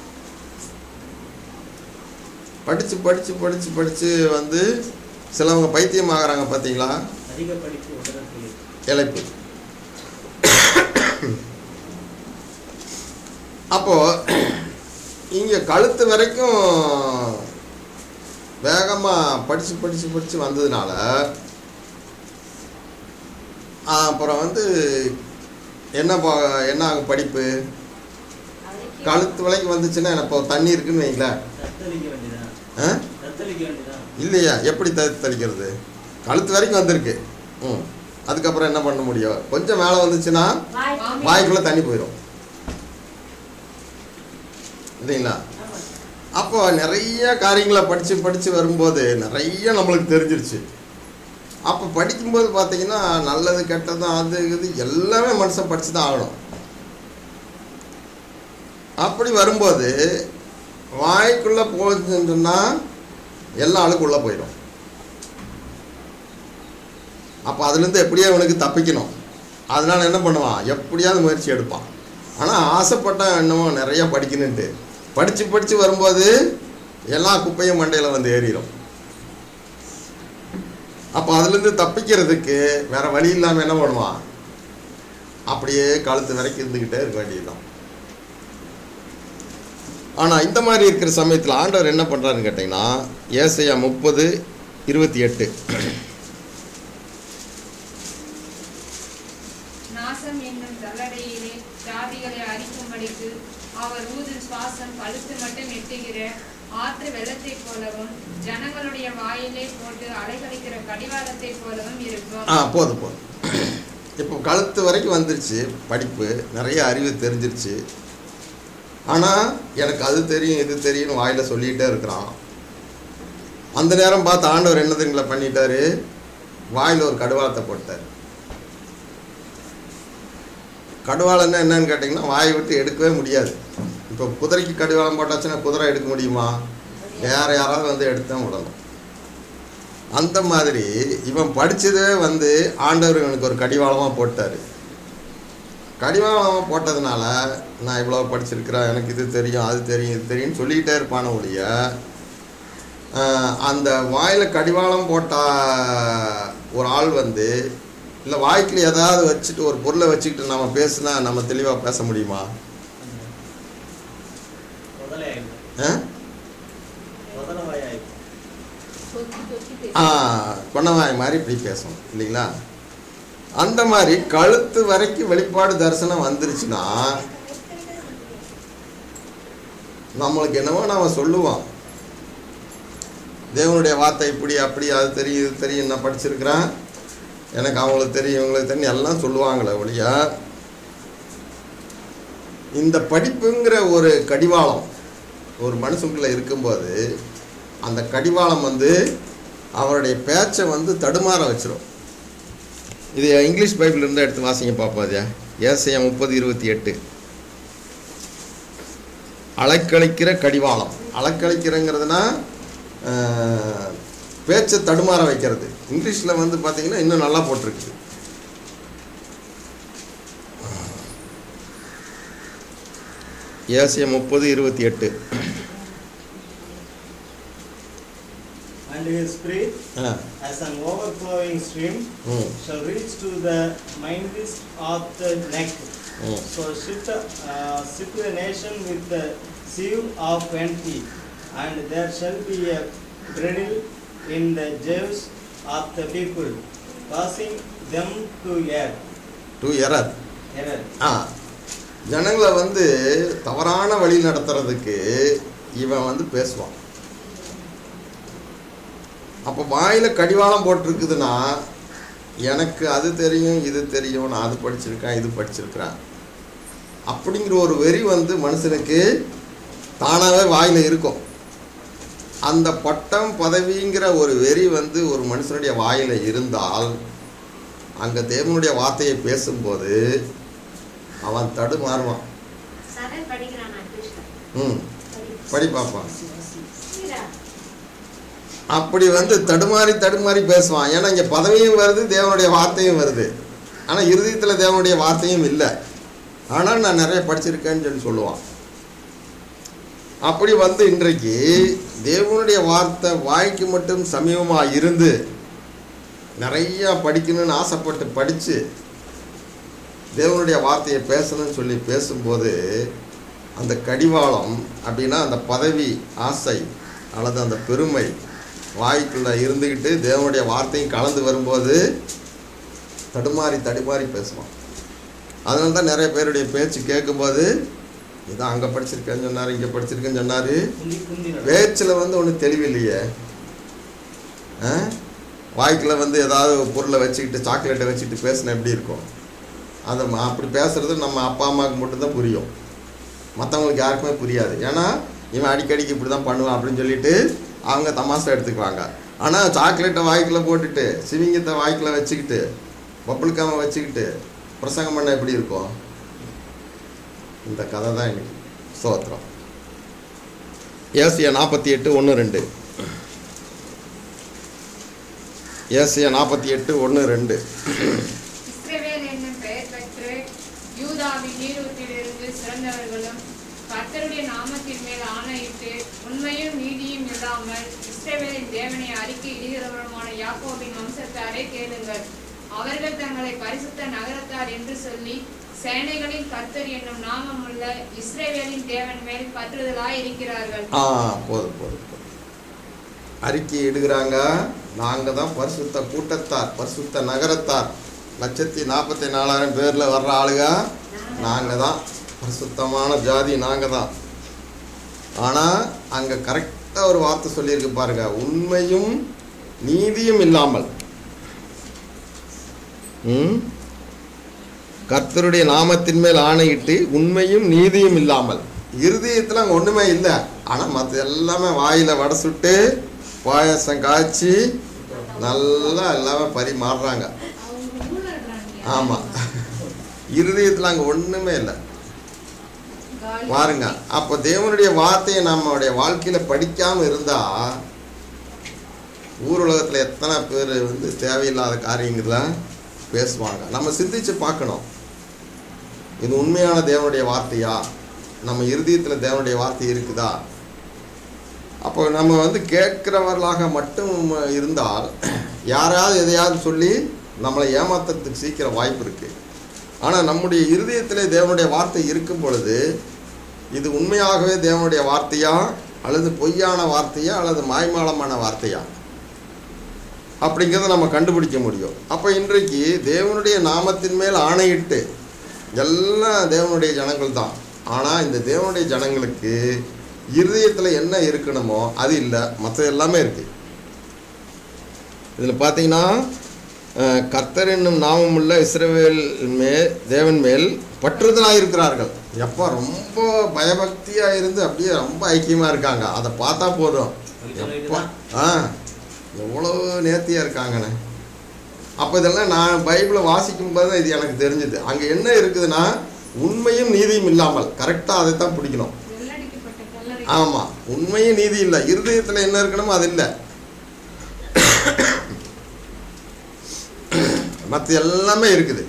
படித்து படித்து படித்து படித்து வந்து சிலவங்க பைத்தியம் ஆகுறாங்க பார்த்தீங்களா அதிக படிப்பு உடனே இழைப்பு அப்போ இங்கே கழுத்து வரைக்கும் வேகமாக படித்து படித்து படித்து வந்ததுனால ஆ, அப்புறம் வந்து என்ன பா- என்ன ஆகும் படிப்பு அதுக்கு கழுத்து வரைக்கும் வந்துச்சுன்னா இப்போ தண்ணி இருக்குன்னு வைங்களேன் தத்தளிக்க வேண்டியதான் ஆ தத்தளிக்க வேண்டியதான் இல்லையா எப்படி த- தெளிக்கிறது கழுத்து வரைக்கும் வந்திருக்கு ம் அதுக்கப்புறம் என்ன பண்ண முடியும் கொஞ்சம் மேலே வந்துச்சுன்னா வாய் வாய்க்குள்ளே தண்ணி போயிடும் இல்லைங்களா ஆமா. அப்போ நிறைய காரியங்களை படித்து படித்து வரும்போது நிறைய நம்மளுக்கு தெரிஞ்சிருச்சு அப்போ படிக்கும்போது பார்த்தீங்கன்னா நல்லது கெட்டது அது இது எல்லாமே மனுஷன் படித்து தான் ஆகணும் அப்படி வரும்போது வாய்க்குள்ளே போச்சுன்னு சொன்னால் எல்லா ஆளுக்கும் உள்ளே போயிடும் அப்போ அதுலேருந்து எப்படியோ அவனுக்கு தப்பிக்கணும் அதனால என்ன பண்ணுவான் எப்படியாவது முயற்சி எடுப்பான் ஆனால் ஆசைப்பட்ட என்னமோ நிறைய படிக்கணுன்ட்டு படித்து படித்து வரும்போது எல்லா குப்பையும் மண்டையில் வந்து ஏறிடும் அப்போ அதுலேருந்து தப்பிக்கிறதுக்கு வேற வழி இல்லாமல் என்ன பண்ணுவான் அப்படியே கழுத்து வரைக்கும் இருந்துக்கிட்டே இருக்க வேண்டியதுதான் ஆனால் இந்த மாதிரி இருக்கிற சமயத்தில் ஆண்டவர் என்ன பண்ணுறாருன்னு கேட்டிங்கன்னா ஏசையா முப்பது இருபத்தி எட்டு நாசம் என்னும் தளடையிலே ஜாதிகளை அரிக்கும்படிக்கு அவர் ஊதும் சுவாசம் கழுத்து மட்டும் எட்டுகிற ஆற்று வெள்ளத்தைப் போலவும் ஜனங்களுடைய வாயிலே போட்டு அலைகழிக்கிற கடிவாளத்தைப் போலவும் இருக்கும் ஆ போதும் போதும் இப்போ கழுத்து வரைக்கும் வந்துருச்சு படிப்பு நிறைய அறிவு தெரிஞ்சிருச்சு ஆனால் எனக்கு அது தெரியும் இது தெரியும்னு வாயில் சொல்லிகிட்டே இருக்கிறான் அந்த நேரம் பார்த்து ஆண்டவர் என்ன தெரியுங்களா பண்ணிட்டாரு வாயில் ஒரு கடுவாளத்தை போட்டார் கடுவாளம்னா என்னன்னு கேட்டிங்கன்னா வாயை விட்டு எடுக்கவே முடியாது இப்போ குதிரைக்கு கடிவாளம் போட்டாச்சுன்னா குதிரை எடுக்க முடியுமா வேற யாராவது வந்து எடுத்தான் விடணும் அந்த மாதிரி இவன் படிச்சதே வந்து ஆண்டவர் இவனுக்கு ஒரு கடிவாளமாக போட்டார் கடிவாளமாக போட்டதுனால நான் இவ்வளோ படிச்சிருக்கிறேன் எனக்கு இது தெரியும் அது தெரியும் இது தெரியும்னு சொல்லிக்கிட்டே இருப்பான ஒழிய ஆஹ், அந்த வாயில் கடிவாளம் போட்ட ஒரு ஆள் வந்து இல்லை வாய்க்குள்ள ஏதாவது வச்சுட்டு ஒரு பொருளை வச்சுக்கிட்டு நம்ம பேசுனா நம்ம தெளிவாக பேச முடியுமா முதலே ஆயிடும் ஆ முதல வாய் ஆயிடும் சொத்தி சொத்தி பேசு. ஆ கொண்டவாய் மாதிரி இப்படி பேசும் இல்லைங்களா அந்த மாதிரி கழுத்து வரைக்கும் வெளிப்பாடு தரிசனம் வந்துருச்சுன்னா நம்மளுக்கு என்னவோ நாம சொல்லுவோம் தேவனுடைய வார்த்தை இப்படி அப்படி அது தெரியும் இது தெரியும் நான் படிச்சிருக்கிறேன் எனக்கு அவங்களுக்கு தெரியும் இவங்களுக்கு தெரியும் எல்லாம் சொல்லுவாங்களே ஒழியா இந்த படிப்புங்கிற ஒரு கடிவாளம் ஒரு மனுஷனுக்குள்ள இருக்கும்போது அந்த கடிவாளம் வந்து அவருடைய பேச்சை வந்து தடுமாற வச்சிரும் இது இங்கிலீஷ் பைபிள் இருந்தால் எடுத்து வாசிங்க பாப்பாதியா ஏசையா முப்பது இருபத்தி எட்டு அலைக்கழிக்கிற கடிவாளம் அலைக்கழிக்கிறங்கிறதுனா ஆஹ், பேச்சை தடுமாற வைக்கிறது இங்கிலீஷில் வந்து பார்த்தீங்கன்னா இன்னும் நல்லா போட்டிருக்குது ஏசியா முப்பது இருபத்தி எட்டு And his spirit, ah as an overflowing stream, ம் shall reach to the mindless of the neck. ம் So shift, uh, shift the nation with the sieve of plenty, and there shall be a bridle in the jaws of the people, causing them to err. To err err ah ஜனங்களை வந்து தவறான வழி நடத்துறதுக்கு இவன் வந்து பேசுவான் அப்போ வாயில் கடிவாளம் போட்டிருக்குதுன்னா எனக்கு அது தெரியும் இது தெரியும் நான் அது படிச்சிருக்கேன் இது படிச்சிருக்கிறேன் அப்படிங்கிற ஒரு வெறி வந்து மனுஷனுக்கு தானாகவே வாயில் இருக்கும் அந்த பட்டம் பதவிங்கிற ஒரு வெறி வந்து ஒரு மனுஷனுடைய வாயில் இருந்தால் அங்கே தேவனுடைய வார்த்தையை பேசும்போது அவன் தடுமாறுவான் சரண் படிக்கிறான் நான் கிருஷ்ணன் ம் படி பார்ப்பான் சீரா. அப்படி வந்து தடுமாறி தடுமாறி பேசுவான் ஏன்னா இங்கே பதவியும் வருது தேவனுடைய வார்த்தையும் வருது ஆனால் இருதயத்தில் தேவனுடைய வார்த்தையும் இல்லை ஆனால் நான் நிறைய படிச்சிருக்கேன்னு சொல்லி சொல்லுவான் அப்படி வந்து இன்றைக்கு தேவனுடைய வார்த்தை வாய்க்கு மட்டும் சமீபமாக இருந்து நிறையா படிக்கணும்னு ஆசைப்பட்டு படித்து தேவனுடைய வார்த்தையை பேசணும்னு சொல்லி பேசும்போது அந்த கடிவாளம் அப்படின்னா அந்த பதவி ஆசை அல்லது அந்த பெருமை வாய்க்குள்ளே இருந்துக்கிட்டு தேவனுடைய வார்த்தையும் கலந்து வரும்போது தடுமாறி தடுமாறி பேசுவான் அதனால தான் நிறைய பேருடைய பேச்சு கேட்கும்போது இதான் அங்கே படிச்சிருக்கேன்னு சொன்னார் இங்கே படிச்சிருக்கேன்னு சொன்னார் குந்தி குந்தி நட. பேச்சில் வந்து ஒன்றும் தெளிவில்லையே ஆ வாய்க்குள்ள வந்து ஏதாவது ஒரு பொருளை வச்சுக்கிட்டு சாக்லேட்டை வச்சுக்கிட்டு பேசினா எப்படி இருக்கும் அதை ம- அப்படி பேசுறது நம்ம அப்பா அம்மாவுக்கு மட்டும்தான் புரியும் மற்றவங்களுக்கு யாருக்குமே புரியாது ஏன்னா இவன் அடிக்கடிக்கு இப்படி தான் பண்ணுவான் அப்படின்னு சொல்லிட்டு அவங்க தமாசா எடுத்துக்குவாங்க ஆனால் சாக்லேட்டை வாய்க்குள்ள போட்டுட்டு சிவிங்கத்தை வாய்க்குள்ள வச்சுக்கிட்டு பப்புளுக்காம வச்சுக்கிட்டு பிரசங்கம் பண்ண எப்படி இருக்கும் இந்த கதை தான் இன்னைக்கு ஸ்தோத்திரம் ஏசியா நாற்பத்தி எட்டு ஒன்று ரெண்டு ஏசியா நாற்பத்தி எட்டு ஒன்று ரெண்டு இஸ்ரவேல் என்னும் பெயர் பெற்று யூதாவின் நீரூற்றிலிருந்து சிறந்தவர்களும் கர்த்தருடைய நாமத்தின் மேல் ஆணையிட்டு உண்மையும் நீதியும் இல்லாமல் இஸ்ரவேலின் தேவனை அறிக்கை இடுகிறவருமான யாக்கோபின் வம்சத்தாரே கேளுங்கள் அவர்கள் தங்களை பரிசுத்த நகரத்தார் என்று சொல்லி சேனைகளின் கர்த்தர் என்னும் நாமமுள்ள இஸ்ரவேலின் தேவன் மேல் பற்றுதலாய் இருக்கிறார்கள் ஆ போதும் போதும் போதும் அறிக்கை இடுகிறாங்க நாங்கள் தான் பரிசுத்த கூட்டத்தார் பரிசுத்த நகரத்தார் லட்சத்தி நாற்பத்தி நாலாயிரம் பேரில் வர்ற ஆளுங்க நாங்கள் தான் பரிசுத்தமான ஜாதி நாங்கள் தான் ஆனால் அங்கே கரெக்டாக ஒரு வார்த்தை சொல்லியிருக்கு பாருங்க உண்மையும் நீதியும் இல்லாமல் ம் கர்த்தருடைய நாமத்தின் மேல் ஆணையிட்டு உண்மையும் நீதியும் இல்லாமல் இருதயத்தில் அங்கே ஒன்றுமே இல்லை ஆனால் மற்ற எல்லாமே வாயில் வடை சுட்டு பாயாசம் காய்ச்சி நல்லா எல்லாமே பரிமாறுறாங்க ஆமாம் இருதயத்தில் அங்கே ஒன்றுமே இல்லை பாருங்க அப்போ தேவனுடைய வார்த்தையை நம்மளுடைய வாழ்க்கையில் படிக்காமல் இருந்தால் ஊர் உலகத்தில் எத்தனை பேர் வந்து தேவையில்லாத காரியங்களை பேசுவாங்க நம்ம சிந்திச்சு பார்க்கணும் இது உண்மையான தேவனுடைய வார்த்தையா நம்ம இருதயத்தில் தேவனுடைய வார்த்தை இருக்குதா அப்போ நம்ம வந்து கேட்கிறவர்களாக மட்டும் இருந்தால் யாராவது எதையாவது சொல்லி நம்மளை ஏமாத்துறதுக்கு சீக்கிரம் வாய்ப்பு இருக்குது ஆனால் நம்முடைய இருதயத்திலே தேவனுடைய வார்த்தை இருக்கும் பொழுது இது உண்மையாகவே தேவனுடைய வார்த்தையா அல்லது பொய்யான வார்த்தையா அல்லது மாய்மாலமான வார்த்தையா அப்படிங்கிறத நம்ம கண்டுபிடிக்க முடியும் அப்போ இன்றைக்கு தேவனுடைய நாமத்தின் மேல் ஆணையிட்டு எல்லாம் தேவனுடைய ஜனங்கள் தான் ஆனால் இந்த தேவனுடைய ஜனங்களுக்கு இருதயத்தில் என்ன இருக்கணுமோ அது இல்லை மற்ற எல்லாமே இருக்குது இதில் பார்த்தீங்கன்னா அஹ், கர்த்தர் என்னும் நாமமுள்ள இஸ்ரவேல் மேல் தேவன் மேல் பற்றுதலாக இருக்கிறார்கள் எப்போ ரொம்ப பயபக்தியாக இருந்து அப்படியே ரொம்ப ஐக்கியமாக இருக்காங்க அதை பார்த்தா போதும் எப்பா ஆ எவ்வளோ நேர்த்தியாக இருக்காங்கண்ணே அப்போ இதெல்லாம் நான் பைபிளை வாசிக்கும் போது இது எனக்கு தெரிஞ்சுது அங்கே என்ன இருக்குதுன்னா உண்மையும் நீதியும் இல்லாமல் கரெக்டாக அதை தான் பிடிக்கணும் வெள்ளடிக்கப்பட்ட கல்லறை ஆமாம் உண்மையும் நீதி இல்லை இருதயத்தில் என்ன இருக்கணுமோ அது இல்லை மற்ற எல்லாமே இருக்குது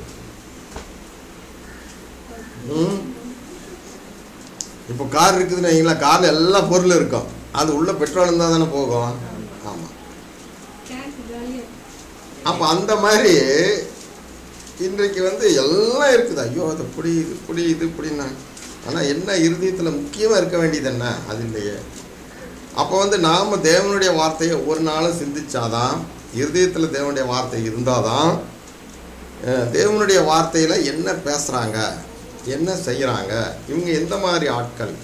ம் இப்போ கார் இருக்குதுன்னு வைங்களேன் காரில் எல்லா பொருளும் இருக்கும் அது உள்ள பெட்ரோல் இருந்தால் தானே போகும் ஆமாம் டேங்க் காலியா அப்போ அந்த மாதிரி இன்றைக்கு வந்து எல்லாம் இருக்குது ஐயோ அது இப்படி இது இப்படி இது இப்படின்னா ஆனால் என்ன இருதயத்தில் முக்கியமாக இருக்க வேண்டியது என்ன அது இல்லையே அப்போ வந்து நாம் தேவனுடைய வார்த்தையை ஒரு நாளும் சிந்திச்சாதான் இருதயத்தில் தேவனுடைய வார்த்தை இருந்தால் தான் அஹ், தேவனுடைய வார்த்தையில் என்ன பேசுகிறாங்க என்ன செய்கிறாங்க இவங்க எந்த மாதிரி ஆட்கள்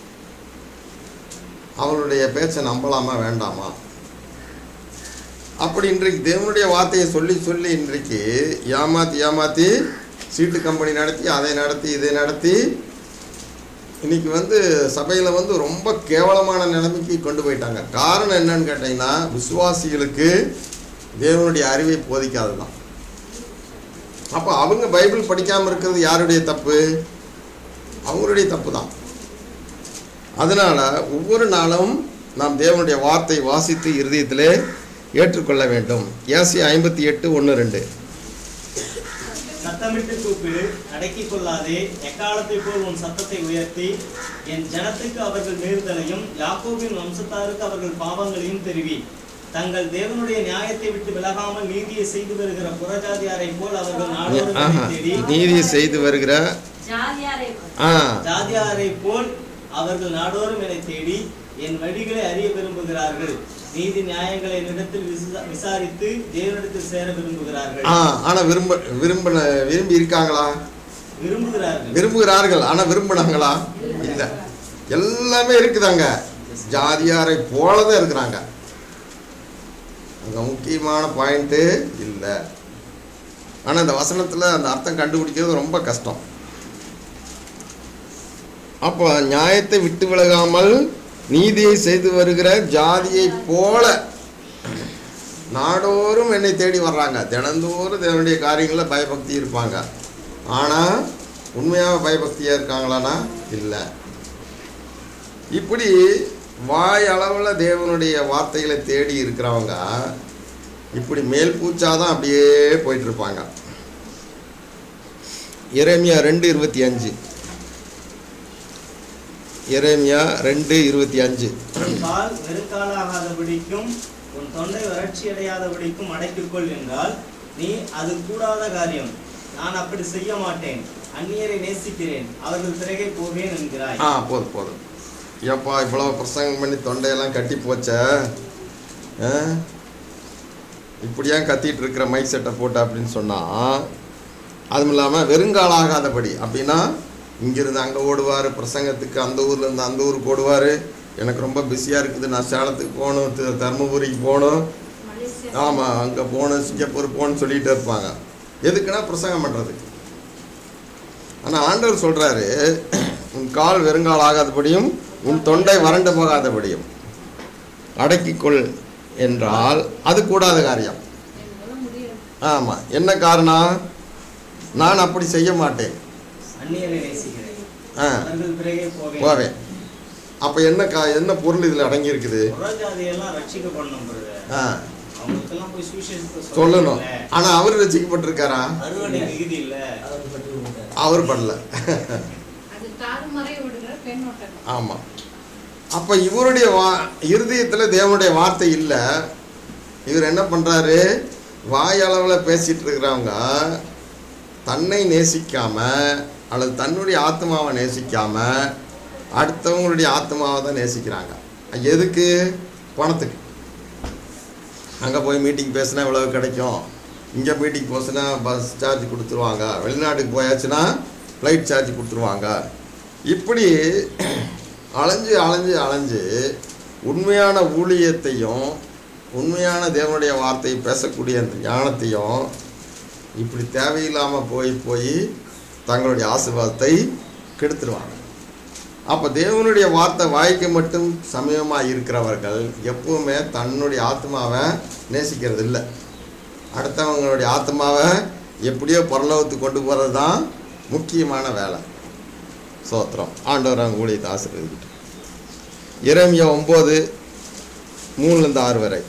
அவங்களுடைய பேச்சை நம்பலாமா வேண்டாமா அப்படி இன்றைக்கு தேவனுடைய வார்த்தையை சொல்லி சொல்லி இன்றைக்கு ஏமாற்றி ஏமாற்றி சீட்டு கம்பெனி நடத்தி அதை நடத்தி இதை நடத்தி இன்னைக்கு வந்து சபையில் வந்து ரொம்ப கேவலமான நிலைமைக்கு கொண்டு போயிட்டாங்க காரணம் என்னன்னு கேட்டிங்கன்னா விசுவாசிகளுக்கு தேவனுடைய அறிவை போதிக்காது தான் அப்போ அவங்க பைபிள் படிக்காமல் இருக்கிறது யாருடைய தப்பு அவங்களுடைய தப்பு தான் அதனால் ஒவ்வொரு நாளும் நாம் தேவனுடைய வார்த்தை வாசித்து இருதயத்திலே ஏற்றுக்கொள்ள வேண்டும் ஏசி ஐம்பத்தி எட்டு ஒன்று ரெண்டு சத்தமிட்டு கூப்பிடு அடக்கிக் கொள்ளாதே எக்காலத்தை போல் உன் சத்தத்தை உயர்த்தி என் ஜனத்துக்கு அவர்கள் மீறுதலையும் யாக்கோபின் வம்சத்தாருக்கு அவர்கள் பாவங்களையும் தெரிவி தங்கள் தேவனுடைய நியாயத்தை விட்டு விலகாமல் நீதியை செய்து வருகிற புறஜாதியாரை போல் அவர்கள் நாடோறும் ஆஹா என்னை தேடி நீதி செய்து வருகிற ஜாதியாரை ஆ ஜாதியாரை போல் அவர்கள் நாடோறும் என்னை தேடி என் வழிகளை அறிய விரும்புகிறார்கள் நீதி நியாயங்களை என்னிடத்தில் விசா- விசாரித்து தேவனிடத்தில் சேர விரும்புகிறார்கள் ஆ ஆனால் விரும்ப விரும்பின விரும்பி இருக்காங்களா விரும்புகிறார்கள் விரும்புகிறார்கள் ஆனால் விரும்பினாங்களா இல்லை எல்லாமே இருக்குதாங்க ஜாதியாரை போல தான் இருக்கிறாங்க அங்கே முக்கியமான பாயிண்ட்டு இல்லை ஆனால் இந்த வசனத்தில் அந்த அர்த்தம் கண்டுபிடிக்கிறது ரொம்ப கஷ்டம் அப்போ நியாயத்தை விட்டு விலகாமல் நீதியை செய்து வருகிற ஜாதியை போல நாடோறும் என்னை தேடி வர்றாங்க தினந்தோறும் தேவனுடைய காரியங்களில் பயபக்தி இருப்பாங்க ஆனால் உண்மையாக பயபக்தியாக இருக்காங்களானா இல்லை இப்படி வாய் அளவில் தேவனுடைய வார்த்தைகளை தேடி இருக்கிறவங்க இப்படி மேல் பூச்சாதான் அப்படியே போயிட்டு இருப்பாங்க எரேமியா ரெண்டு இருபத்தி அஞ்சு எரேமியா ரெண்டு இருபத்தி அஞ்சு உன் கால் வெறுக்காலாகாதபடிக்கும் உன் தொண்டை வறட்சி அடையாதபடிக்கும் அடைத்துக்கொள் என்றால் நீ அது கூடாத காரியம் நான் அப்படி செய்ய மாட்டேன் அந்நியரை நேசிக்கிறேன் அவர்கள் பிறகே போவேன் என்கிறாய் ஆ போதும் போதும் ஏப்பா இவ்வளோ பிரசங்கம் பண்ணி தொண்டையெல்லாம் கட்டி போச்சே ஆ? இப்படியா கத்திட்டு இருக்கிற மைக் செட்டை போட்டு அப்படின்னு சொன்னால் அதுவும் இல்லாமல் வெறுங்காலாகாதபடி அப்படின்னா இங்கிருந்து அங்கே ஓடுவார் பிரசங்கத்துக்கு அந்த ஊர்லேருந்து அந்த ஊருக்கு ஓடுவார் எனக்கு ரொம்ப பிஸியாக இருக்குது நான் சேலத்துக்கு போகணும் தி- தருமபுரிக்கு போகணும் ஆமாம் அங்கே போகணும் சிங்கப்பூர் போகணும்னு சொல்லிகிட்டே இருப்பாங்க எதுக்குன்னா பிரசங்கம் பண்ணுறதுக்கு ஆனால் ஆண்டவர் சொல்கிறாரு உன் கால் வெறுங்கால் ஆகாதபடியும் உன் தொண்டை வறண்டு போகாதபடியும் அடக்கிக்கொள் என்றால் அது கூடாத காரியம் ஆமாம் என்ன காரணம் நான் அப்படி செய்ய மாட்டேன் அந்நியரை நேசிக்கிறேன் ஆ அவர்கள் பிறகே போவேன் போவேன் அப்போ என்ன கா என்ன பொருள் இதில் அடங்கி இருக்குது புறஜாதியெல்லாம் ரட்சிக்கப்படணும் பிரதர் ஆ அவங்களுக்கெல்லாம் போய் சுவிசேஷத்தை சொல்லணும் சொல்லணும்ல. ஆனால் அவர் ரசிக்கப்பட்டிருக்காரா அறுவடை மிகுதி இல்ல அவர் பண்ணல அது தாறுமாறை விடுகிற பெண்ணோட்டம் ஆமாம் அப்போ இவருடைய வா இருதயத்தில் தேவனுடைய வார்த்தை இல்லை இவர் என்ன பண்ணுறாரு வாயளவில் பேசிகிட்டு இருக்கிறவங்க தன்னை நேசிக்காம அல்லது தன்னுடைய ஆத்மாவை நேசிக்காம அடுத்தவங்களுடைய ஆத்மாவை தான் நேசிக்கிறாங்க எதுக்கு பணத்துக்கு அங்கே போய் மீட்டிங் பேசினா இவ்வளவு கிடைக்கும் இங்கே மீட்டிங் போச்சுன்னா பஸ் சார்ஜ் கொடுத்துருவாங்க வெளிநாட்டுக்கு போயாச்சுன்னா ஃப்ளைட் சார்ஜ் கொடுத்துருவாங்க இப்படி அலைஞ்சு அலைஞ்சு அலைஞ்சு உண்மையான ஊழியத்தையும் உண்மையான தேவனுடைய வார்த்தையை பேசக்கூடிய அந்த ஞானத்தையும் இப்படி தேவையில்லாமல் போய் போய் தங்களுடைய ஆசீர்வாதத்தை கெடுத்துருவாங்க அப்போ தேவனுடைய வார்த்தை வாய்க்கு மட்டும் சமயமாக இருக்கிறவர்கள் எப்பவுமே தன்னுடைய ஆத்மாவை நேசிக்கிறது இல்லை அடுத்தவங்களுடைய ஆத்மாவை எப்படியோ பரலோகத்துக்கு கொண்டு போகிறது தான் முக்கியமான வேலை சோத்திரம் ஆண்டவர் அவங்க ஊழியத்தை ஆசீர்வதிக்கிட்டு இறைமையா ஒம்பது மூணுலேருந்து ஆறு வரை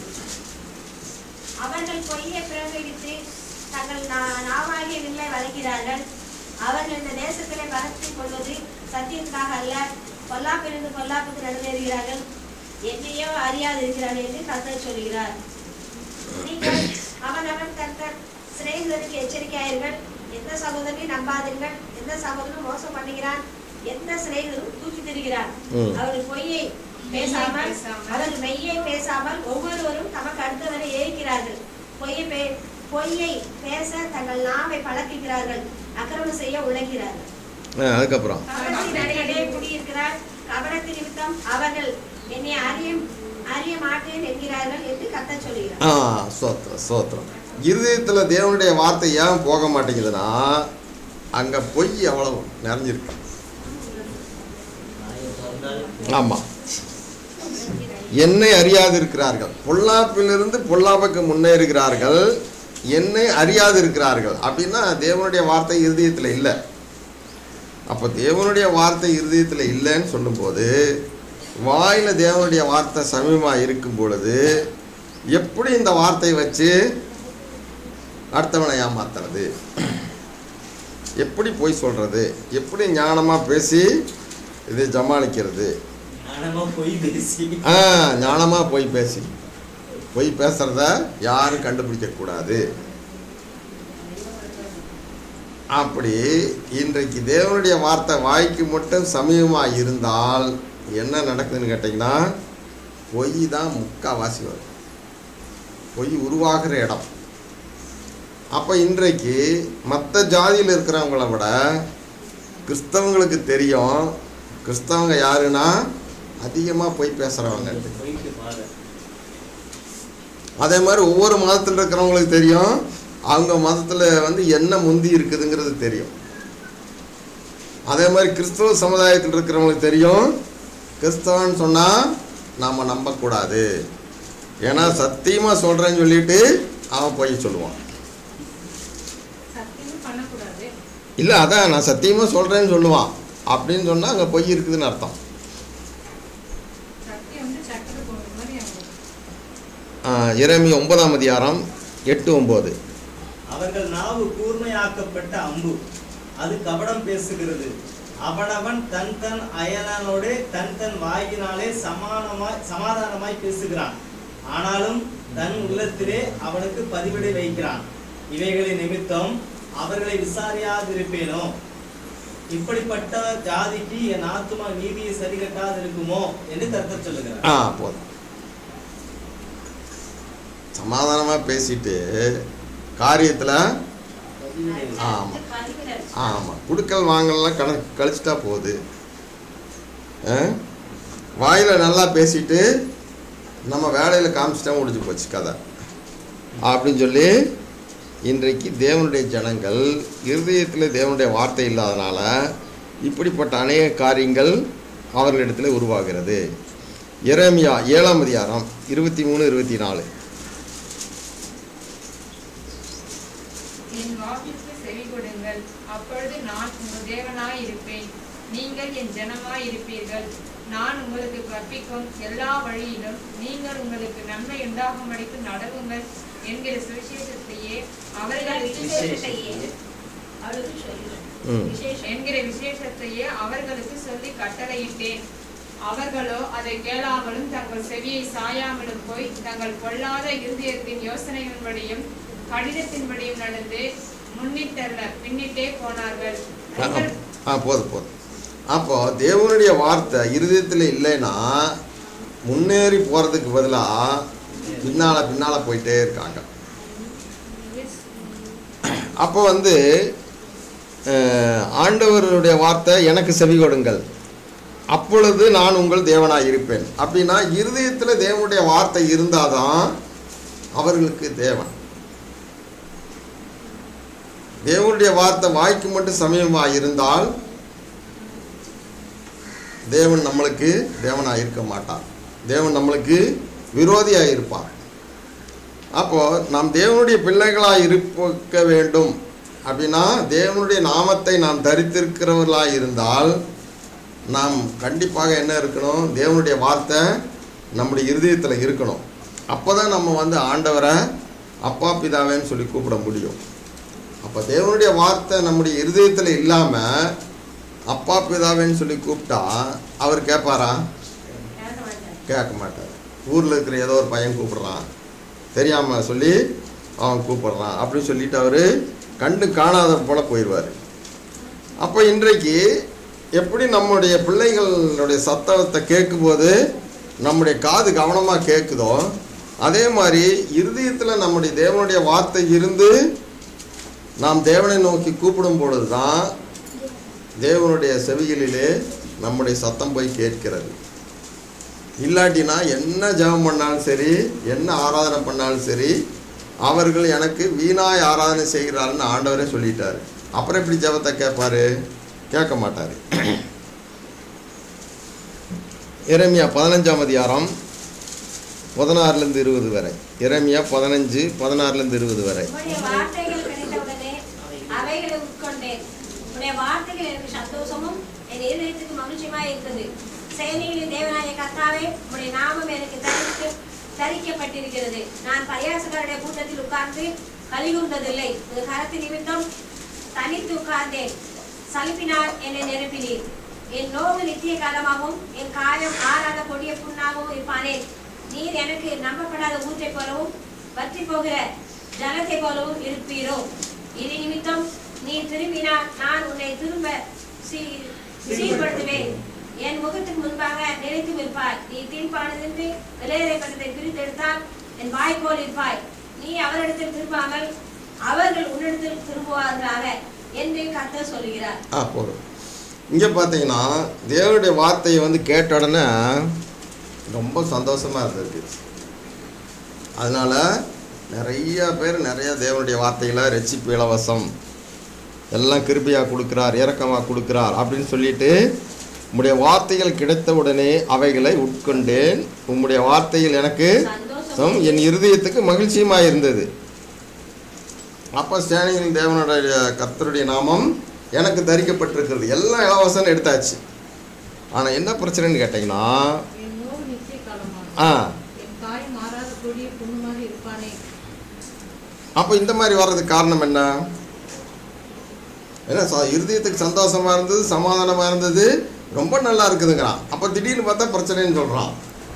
அவர்கள் பொய்யை பிரகடித்து தங்கள் நா- நாவாகிய வில்லை வளைக்கிறார்கள் அவர்கள் இந்த தேசத்திலே பரத்திக் கொள்வது சத்தியத்துக்காக அல்ல பொல்லாப்பிலிருந்து பொல்லாப்புக்கு நடந்தேறுகிறார்கள் என்னையோ அறியாது இருக்கிறார்கள் என்று கர்த்தர் சொல்கிறார் நீங்கள் அவனவன் கர்த்தர் சிநேகிதனுக்கு எச்சரிக்கையாயிருங்கள் எந்த சகோதரனையும் நம்பாதீர்கள் எந்த சகோதரனும் மோசம் பண்ணுகிறான் எந்த சிநேகிதனும் தூக்கி திரிகிறான் ம். அவர்கள் பொய்யை பேசாமல் பேசாமல், அவர்கள் மெய்யை பேசாமல் ஒவ்வொருவரும் தமக்கு அடுத்தவரை ஏற்கிறார்கள் பொய்யை பே பொய்யை பேச தங்கள் நாவை பழக்குகிறார்கள் அக்கிரமம் செய்ய உழைக்கிறார்கள் ஆ, அதுக்கப்புறம் கபடத்தின் அடியிலே குடியிருக்கிறார் கபடத்தின் நிமித்தம் அவர்கள் என்னை அறிய அறிய மாட்டேன் என்கிறார்கள் என்று கத்த சொல்கிறார் ஆ சோத்திரம் சோத்திரம் இருதயத்தில் தேவனுடைய வார்த்தை ஏன் போக மாட்டேங்குதுன்னா அங்கே பொய் அவ்வளவு நிறைஞ்சிருக்கு ஆமாம் என்னை அறியாது இருக்கிறார்கள் பொல்லாப்பிலிருந்து பொல்லாப்புக்கு முன்னேறுகிறார்கள் என்னை அறியாது இருக்கிறார்கள் அப்படின்னா தேவனுடைய வார்த்தை இருதயத்தில் இல்லை அப்போ தேவனுடைய வார்த்தை இருதயத்தில் இல்லைன்னு சொல்லும்போது வாயில் தேவனுடைய வார்த்தை சமீபமாக இருக்கும் பொழுது எப்படி இந்த வார்த்தையை வச்சு அடுத்தவனை ஏமாத்துறது எப்படி போய் சொல்கிறது எப்படி ஞானமாக பேசி இதை ஜமாளிக்கிறது ஞானமா பொய் பேசி ஆ ஞானமாக போய் பேசி போய் பேசுகிறத யாரும் கண்டுபிடிக்கக்கூடாது அப்படி இன்றைக்கு தேவனுடைய வார்த்தை வாய்க்கு மட்டும் சமீபமாக இருந்தால் என்ன நடக்குதுன்னு கேட்டிங்கன்னா பொய் தான் முக்கால்வாசி வரும் பொய் உருவாகிற இடம் அப்போ இன்றைக்கு மற்ற ஜாதியில் இருக்கிறவங்கள விட கிறிஸ்தவங்களுக்கு தெரியும் கிறிஸ்தவங்க யாருன்னா அதிகமாக பொய் பேசுகிறவங்க பொய்க்கு பாதை அதே மாதிரி ஒவ்வொரு மதத்தில் இருக்கிறவங்களுக்கு தெரியும் அவங்க மதத்தில் வந்து என்ன முந்தி இருக்குதுங்கிறது தெரியும் அதே மாதிரி கிறிஸ்தவ சமுதாயத்தில் இருக்கிறவங்களுக்கு தெரியும் கிறிஸ்தவன் சொன்னால் நாம் நம்பக்கூடாது ஏன்னா சத்தியமாக சொல்கிறேன்னு சொல்லிட்டு அவன் பொய் சொல்லுவான் சத்தியம் பண்ணக்கூடாது இல்லை அதான் நான் சத்தியமாக சொல்கிறேன்னு சொல்லுவான் அப்படின்னு சொன்னால் அங்கே பொய் இருக்குதுன்னு அர்த்தம் சத்தியம் வந்து சக்கரை போடுற மாதிரி அவங்க ஆ, எரேமியா ஒன்பதாம் அதிகாரம் எட்டு ஒம்பது அவர்கள் நாவு கூர்மையாக்கப்பட்ட அம்பு அது கபடம் பேசுகிறது அவனவன் தன் தன் அயலானோடே தன் தன் வாயினாலே சமானமாய் சமாதானமாய் பேசுகிறான் ஆனாலும் தன் உள்ளத்திலே அவனுக்கு பதிவிடை வைக்கிறான் இவைகளின் நிமித்தம் அவர்களை விசாரியாதிருப்பேனோ இப்படிப்பட்ட ஜாதிக்கு என் ஆத்துமா நீதியை சரிகட்டாதிருக்குமோ என்று கர்த்தர் சொல்லுகிறார் ஆ போதும் சமாதானமாக பேசிட்டு காரியத்தில் பதிவிடை வை. ஆமாம் பதிவிடல். ஆமாம் குடுக்கல் வாங்கலாம் கண கழிச்சிட்டா போகுது வாயில் நல்லா பேசிட்டு நம்ம வேலையில் காமிச்சிட்டா முடிஞ்சு போச்சு கதை அப்படின்னு சொல்லி இன்றைக்கு தேவனுடைய ஜனங்கள் இருதயத்தில் தேவனுடைய வார்த்தை இல்லாதனால இப்படிப்பட்ட அநேக காரியங்கள் அவர்களிடத்தில் உருவாகிறது எரேமியா ஏழாம் அதிகாரம் இருபத்தி மூணு இருபத்தி நாலு என் வாக்கிற்கு செவி கொடுங்கள் அப்பொழுது நான் உங்கள் தேவனாய் இருப்பேன் நீங்கள் என் ஜனமாய் இருப்பீர்கள் நான் உங்களுக்கு கற்பிக்கும் எல்லா வழியிலும் நீங்கள் உங்களுக்கு நன்மை உண்டாகும்படிக்கு நடவுங்கள் என்கிற சுவிசேஷத்தையே அவர்களுக்கு விசேஷத்தையே அவளுக்கு சொல்லுங்கள். ம் விசேஷம் என்கிற விசேஷத்தையே அவர்களுக்கு சொல்லி கட்டளையிட்டேன் அவர்களோ அதை கேளாமலும் தங்கள் செவியை சாயாமலும் போய் தங்கள் பொல்லாத இருதயத்தின் யோசனையின்படியும் கடிதத்தின்படியும் நடந்து முன்னிட்டல்ல பின்னிட்டே போனார்கள் உங்கள் ஆ போதும் போதும் அப்போ தேவனுடைய வார்த்தை இருதயத்தில் இல்லைன்னா முன்னேறி போகிறதுக்கு பதிலாக பின்னால் பின்னால் போயிட்டே இருக்காங்க அப்போ வந்து அஹ், ஆண்டவருடைய வார்த்தை எனக்கு செவி கொடுங்கள் அப்பொழுது நான் உங்கள் தேவனாய் இருப்பேன் அப்படின்னா இருதயத்தில் தேவனுடைய வார்த்தை இருந்தாதான் அவர்களுக்கு தேவன் தேவனுடைய வார்த்தை வாய்க்கு மட்டும் சமயமாக இருந்தால் தேவன் நம்மளுக்கு தேவனாக இருக்க மாட்டார் தேவன் நம்மளுக்கு விரோதியாக இருப்பார் அப்போ நாம் தேவனுடைய பிள்ளைகளாக இருக்க வேண்டும் அப்படின்னா தேவனுடைய நாமத்தை நாம் தரித்திருக்கிறவர்களாக இருந்தால் நாம் கண்டிப்பாக என்ன இருக்கணும் தேவனுடைய வார்த்தை நம்முடைய இருதயத்தில் இருக்கணும் அப்போ தான் நம்ம வந்து ஆண்டவரை அப்பா பிதாவேன்னு சொல்லி கூப்பிட முடியும் அப்போ தேவனுடைய வார்த்தை நம்முடைய இருதயத்தில் இல்லாமல் அப்பா பிதாவேன்னு சொல்லி கூப்பிட்டா அவர் கேட்பாரா கேட்க மாட்டார். கேட்க மாட்டார் ஊரில் இருக்கிற ஏதோ ஒரு பையன் கூப்பிடுறான் தெரியாமல் சொல்லி அவன் கூப்பிடுறான் அப்படின்னு சொல்லிட்டு அவர் கண்டு காணாத போல போயிடுவார் அப்போ இன்றைக்கு எப்படி நம்முடைய பிள்ளைகளுடைய சத்தத்தை கேட்கும்போது நம்முடைய காது கவனமாக கேட்குதோ அதே மாதிரி இருதயத்தில் நம்முடைய தேவனுடைய வார்த்தை இருந்து நாம் தேவனை நோக்கி கூப்பிடும் பொழுது தான் தேவனுடைய செவிகளிலே நம்முடைய சத்தம் போய் கேட்கிறது இல்லாட்டினா என்ன ஜெபம் பண்ணாலும் சரி என்ன ஆராதனை பண்ணாலும் சரி அவர்கள் எனக்கு வீணாய் ஆராதனை செய்கிறாருன்னு ஆண்டவரே சொல்லிட்டாரு அப்புறம் எப்படி ஜெபத்தை கேட்பாரு கேட்க மாட்டார் எரேமியா பதினஞ்சாம் அதிகாரம் பதினாறுலேருந்து இருபது வரை எரேமியா பதினஞ்சு பதினாறுலேருந்து இருபது வரை உம்முடைய வார்த்தைகள் கிடைத்தவுடனே அவைகளை உட்கொண்டேன் உம்முடைய வார்த்தைகள் எனக்கு சந்தோஷமும் என் இதயத்துக்கு மகிழ்ச்சியுமாய் இருந்தது சேனைகளின் தேவனாய கர்த்தாவே உம்முடைய நாமம் எனக்கு தரிக்க தரிக்கப்பட்டிருக்கிறது நான் பரியாசக்காருடைய கூட்டத்தில் உட்கார்ந்து கலிகூர்ந்ததில்லை உங்கள் கரத்து நிமித்தம் தனித்து உட்கார்ந்தேன் சலிப்பினால் என்னை நிரப்பினீர் என் நோவு நித்திய காலமாகவும் என் காயம் ஆறாத கொடிய புண்ணாகவும் இருப்பானேன் நீர் எனக்கு நம்பப்படாத ஊற்றை போலவும் வற்றி போகிற ஜலத்தை போலவும் இருப்பீரோ இது நிமித்தம் நீ திரும்பினால் நான் உன்னை திரும்ப சீ- சீர்படுத்துவேன் என் முகத்துக்கு முன்பாக நிலைத்து இருப்பாய் நீ தீர்ப்பானதென்று விளையரை பட்டத்தை பிரித்தெடுத்தால் என் வாய் போல் இருப்பாய் நீ அவரிடத்தில் திரும்பாமல் அவர்கள் உன்னிடத்தில் திரும்புவார்களாக என்று கர்த்தர் சொல்கிறார் ஆ போதும் இங்கே பார்த்தீங்கன்னா தேவனுடைய வார்த்தையை வந்து கேட்ட உடனே ரொம்ப சந்தோஷமாக இருந்திருக்கு அதனால் நிறைய பேர் நிறைய தேவனுடைய வார்த்தைகளை ரட்சிப்பு இலவசம் எல்லாம் கிருபையாக கொடுக்குறார் இரக்கமாக கொடுக்குறார் அப்படின்னு சொல்லிட்டு உம்முடைய வார்த்தைகள் கிடைத்த உடனே அவைகளை உட்கொண்டேன் உம்முடைய வார்த்தைகள் எனக்கு சந்தோஷம் என் இருதயத்துக்கு மகிழ்ச்சியுமாக இருந்தது அப்போ சேனையின் தேவனுடைய கர்த்தருடைய நாமம் எனக்கு தரிக்கப்பட்டிருக்கிறது எல்லாம் இலவசம் எடுத்தாச்சு ஆனால் என்ன பிரச்சனைன்னு கேட்டிங்கன்னா என் நோவு நித்திய காலமாகும் ஆ என் காய் மாறாத கொடிய புண்ணுமாக இருப்பானே அப்போ இந்த மாதிரி வர்றதுக்கு காரணம் என்ன ஏன்னா ச இருதயத்துக்கு சந்தோஷமாக இருந்தது சமாதானமாக இருந்தது ரொம்ப நல்லா இருக்குதுங்கிறான் அப்போ திடீர்னு பார்த்தா பிரச்சனைன்னு சொல்கிறான்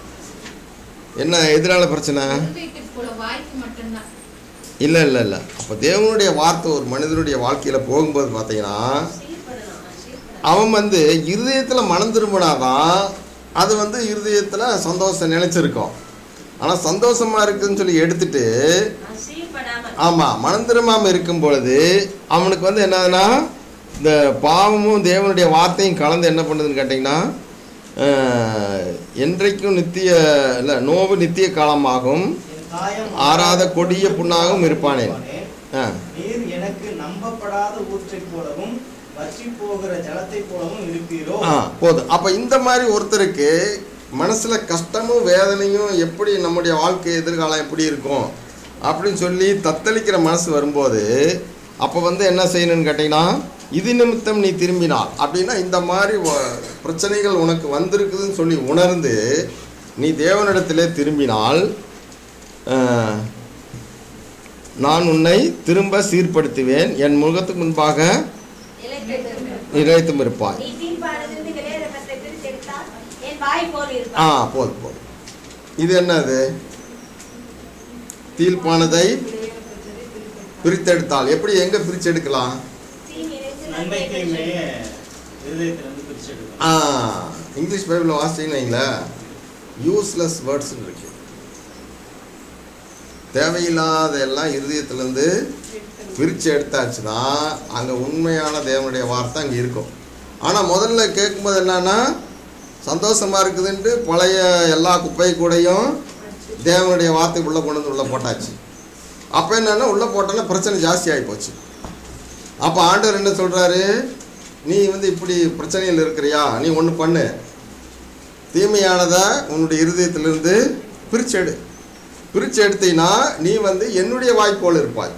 என்ன எதனால பிரச்சனை இருதயத்துக்கு போல வாய்க்கு மட்டும்தான் இல்லை இல்லை இல்லை அப்போ தேவனுடைய வார்த்தை ஒரு மனிதனுடைய வாழ்க்கையில் போகும்போது பார்த்தீங்கன்னா சீர்படணும் சீர்படணும் அவன் வந்து இருதயத்தில் மனம் திரும்பினாதான் அது வந்து இருதயத்தில் சந்தோஷம் நினைச்சிருக்கும் ஆனால் சந்தோஷமாக இருக்குதுன்னு சொல்லி எடுத்துட்டு சீர்படாமல் ஆமாம் மனம் திரும்பாமல் இருக்கும் பொழுது அவனுக்கு வந்து என்னதுன்னா இந்த பாவமும் தேவனுடைய வார்த்தையும் கலந்து என்ன பண்ணுதுன்னு கேட்டிங்கன்னா அஹ், என்றைக்கும் நித்திய இல்லை நோவு நித்திய காலமாகும் என் காயம் ஆறாத கொடிய புண்ணாகவும் இருப்பானேன். ஆ நீர் எனக்கு நம்பப்படாத ஊற்றைப் போலவும் வற்றி போகிற ஜலத்தைப் போலவும் இருப்பீரோ ஆ போதும் அப்போ இந்த மாதிரி ஒருத்தருக்கு மனசில் கஷ்டமும் வேதனையும் எப்படி நம்முடைய வாழ்க்கை எதிர்காலம் எப்படி இருக்கும் அப்படின்னு சொல்லி தத்தளிக்கிற மனசு வரும்போது அப்போ வந்து என்ன செய்யணும்னு கேட்டிங்கன்னா இது நிமித்தம் நீ திரும்பினால் அப்படின்னா இந்த மாதிரி வ- பிரச்சனைகள் உனக்கு வந்திருக்குதுன்னு சொல்லி உணர்ந்து நீ தேவனிடத்திலே திரும்பினால் ஆ, நான் உன்னை திரும்ப சீர்படுத்துவேன் என் முகத்துக்கு முன்பாக நிலைத்திருக்கிறேன். நிலைத்தும் இருப்பாய் நீ தீர்ப்பானதிலிருந்து வெளியேறப்பட்ட பிரித்தெடுத்தால் என் வாய் போல் ஆ இருப்பாய் போதும் போதும் இது என்னது தீர்ப்பானதை பிரித்தெடுத்தால் எப்படி எங்க பிரிச்செடுக்கலாம் தீமை இறைந்து நன்மை நன்மை தீமையை பெற்று. இருதயத்திலிருந்து பிரிச்செடுக்கும் ஆ இங்கிலீஷ் பைபிளில் வாசிச்சிங்கன்னு வைங்களேன் யூஸ்லெஸ் வேர்ட்ஸ் இருக்கு தேவையில்லாத எல்லாம் இருதயத்திலேருந்து பிரித்து எடுத்தாச்சுன்னா அங்கே உண்மையான தேவனுடைய வார்த்தை அங்கே இருக்கும் ஆனால் முதல்ல கேட்கும்போது என்னன்னா சந்தோஷமாக இருக்குதுன்ட்டு பழைய எல்லா குப்பை கூடையும் தேவனுடைய வார்த்தை உள்ளே கொண்டு வந்து உள்ளே போட்டாச்சு அப்போ என்னன்னா உள்ளே போட்டோன்னா பிரச்சனை ஜாஸ்தி ஆகி போச்சு அப்போ ஆண்டவர் என்ன சொல்கிறாரு நீ வந்து இப்படி பிரச்சனையில் இருக்கிறியா நீ ஒன்று பண்ணு தீமையானதை உன்னுடைய இருதயத்திலிருந்து பிரிச்சு எடு பிரித்து எடுத்தீங்கன்னா நீ வந்து என்னுடைய வாய்ப்போல் இருப்பாய்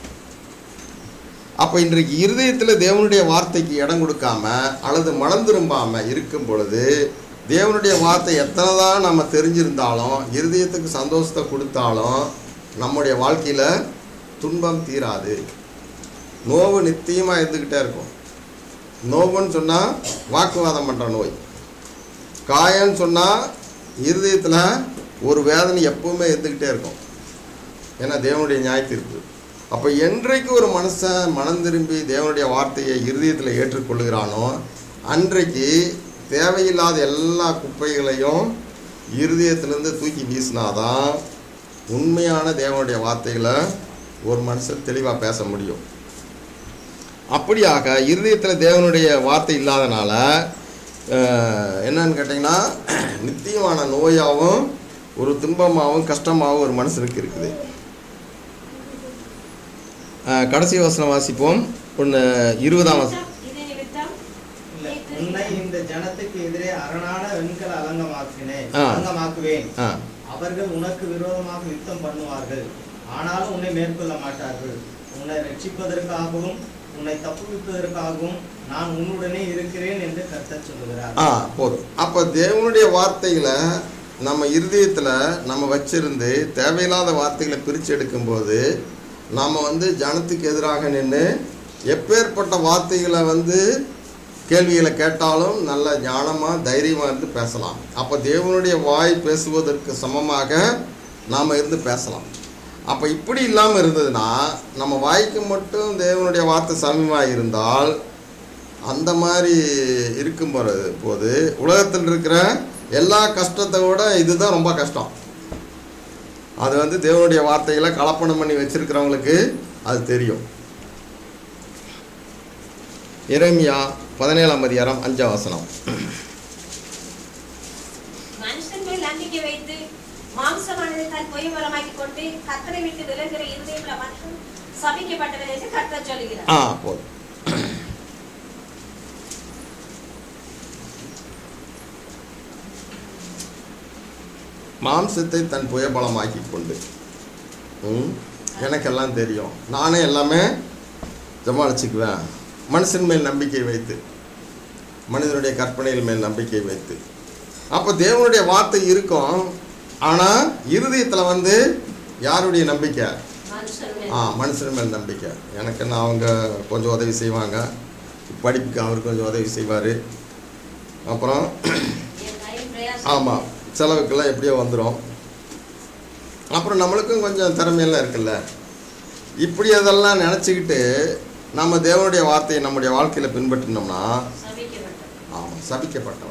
அப்போ இன்றைக்கு இருதயத்தில் தேவனுடைய வார்த்தைக்கு இடம் கொடுக்காம அல்லது மனம் திரும்பாம இருக்கும் பொழுது தேவனுடைய வார்த்தை எத்தனை தான் நம்ம தெரிஞ்சிருந்தாலும் இருதயத்துக்கு சந்தோஷத்தை கொடுத்தாலும் நம்முடைய வாழ்க்கையில் துன்பம் தீராது நோவு நித்தியமாக இருந்துக்கிட்டே இருக்கும் நோவுன்னு சொன்னால் வாக்குவாதம் பண்ணுற நோய் காயம்னு சொன்னால் இருதயத்தில் ஒரு வேதனை எப்பவுமே இருந்துக்கிட்டே இருக்கும் ஏன்னா தேவனுடைய நியாய தீர்ப்பு அப்போ என்றைக்கு ஒரு மனுஷன் மனம் திரும்பி தேவனுடைய வார்த்தையை இருதயத்தில் ஏற்றுக்கொள்கிறானோ அன்றைக்கு தேவையில்லாத எல்லா குப்பைகளையும் இருதயத்திலேருந்து தூக்கி வீசினாதான் உண்மையான தேவனுடைய வார்த்தைகளை ஒரு மனுஷன் தெளிவாக பேச முடியும் அப்படியாக இருதயத்தில் தேவனுடைய வார்த்தை இல்லாதனால அஹ், என்னன்னு கேட்டிங்கன்னா நித்தியமான நோயாகவும் ஒரு துன்பமாகவும் கஷ்டமாகவும் ஒரு மனுஷனுக்கு இருக்குது அஹ், கடைசி வசனம் வாசிப்போம் ஒன்று இருபதாம் வசனம் இது நிமித்தம் இல்லை, உன்னை இந்த ஜனத்துக்கு எதிரே அரணான வெண்கல அலங்கமாக்கினேன் ஆ. அலங்கமாக்குவேன் ஆ அவர்கள் உனக்கு விரோதமாக யுத்தம் பண்ணுவார்கள் ஆனாலும் உன்னை மேற்கொள்ள மாட்டார்கள் உன்னை ரட்சிப்பதற்காகவும் உன்னை தப்புவிப்பதற்காகவும் நான் உன்னுடனே இருக்கிறேன் என்று கர்த்தர் சொல்லுகிறார் ஆ போதும் அப்போ தேவனுடைய வார்த்தைகளை நம்ம இருதயத்தில் நம்ம வச்சிருந்து தேவையில்லாத வார்த்தைகளை பிரித்து எடுக்கும்போது நாம் வந்து ஜனத்துக்கு எதிராக நின்று எப்பேற்பட்ட வார்த்தைகளை வந்து கேள்விகளை கேட்டாலும் நல்ல ஞானமாக தைரியமாக இருந்து பேசலாம் அப்போ தேவனுடைய வாய் பேசுவதற்கு சமமாக நாம் இருந்து பேசலாம் அப்போ இப்படி இல்லாமல் இருந்ததுன்னா நம்ம வாய்க்கு மட்டும் தேவனுடைய வார்த்தை சமயமாக இருந்தால் அந்த மாதிரி இருக்கும் போது போது உலகத்தில் இருக்கிற எல்லா கஷ்டத்தை விட இதுதான் ரொம்ப கஷ்டம் அது வந்து தேவனுடைய வார்த்தைகளை கலப்பணம் பண்ணி வச்சிருக்கிறவங்களுக்கு அது தெரியும் இறைமியா பதினேழாம் அதிகாரம் அஞ்சாம் வசனம் மனுஷன் மேல் நம்பிக்கை வைத்து மாம்சமானதை தன் பொய் மூலமாக்கி கொண்டு கத்தரை விட்டு விலகுகிற இருதயமுள்ள மனுஷன் சபிக்கப்பட்டவன் என்று கர்த்தர் சொல்லுகிறார் ஆ போதும் மாம்சத்தை தன் புயபலமாக்கி கொண்டு ம், எனக்கெல்லாம் தெரியும் நானே எல்லாமே ஜமாளிச்சுக்குவேன் மனுஷன் மேல் நம்பிக்கை வைத்து மனிதனுடைய கற்பனைகள் மேல் நம்பிக்கை வைத்து அப்போ தேவனுடைய வார்த்தை இருக்கும் ஆனால் இருதயத்தில் வந்து யாருடைய நம்பிக்கை மனுஷன் ஆ மேல் மனுஷன் மேல் நம்பிக்கை எனக்கு என்ன அவங்க கொஞ்சம் உதவி செய்வாங்க படிப்புக்கு அவர் கொஞ்சம் உதவி செய்வார் அப்புறம் என் கையின் பிரயாசம் ஆமாம் செலவுக்கெல்லாம் எப்படியோ வந்துடும் அப்புறம் நம்மளுக்கும் கொஞ்சம் திறமையெல்லாம் இருக்குல்ல இப்படி அதெல்லாம் நினச்சிக்கிட்டு நம்ம தேவனுடைய வார்த்தையை நம்முடைய வாழ்க்கையில் பின்பற்றினோம்னா சபிக்கப்பட்டவன் ஆமாம் சபிக்கப்பட்டவன்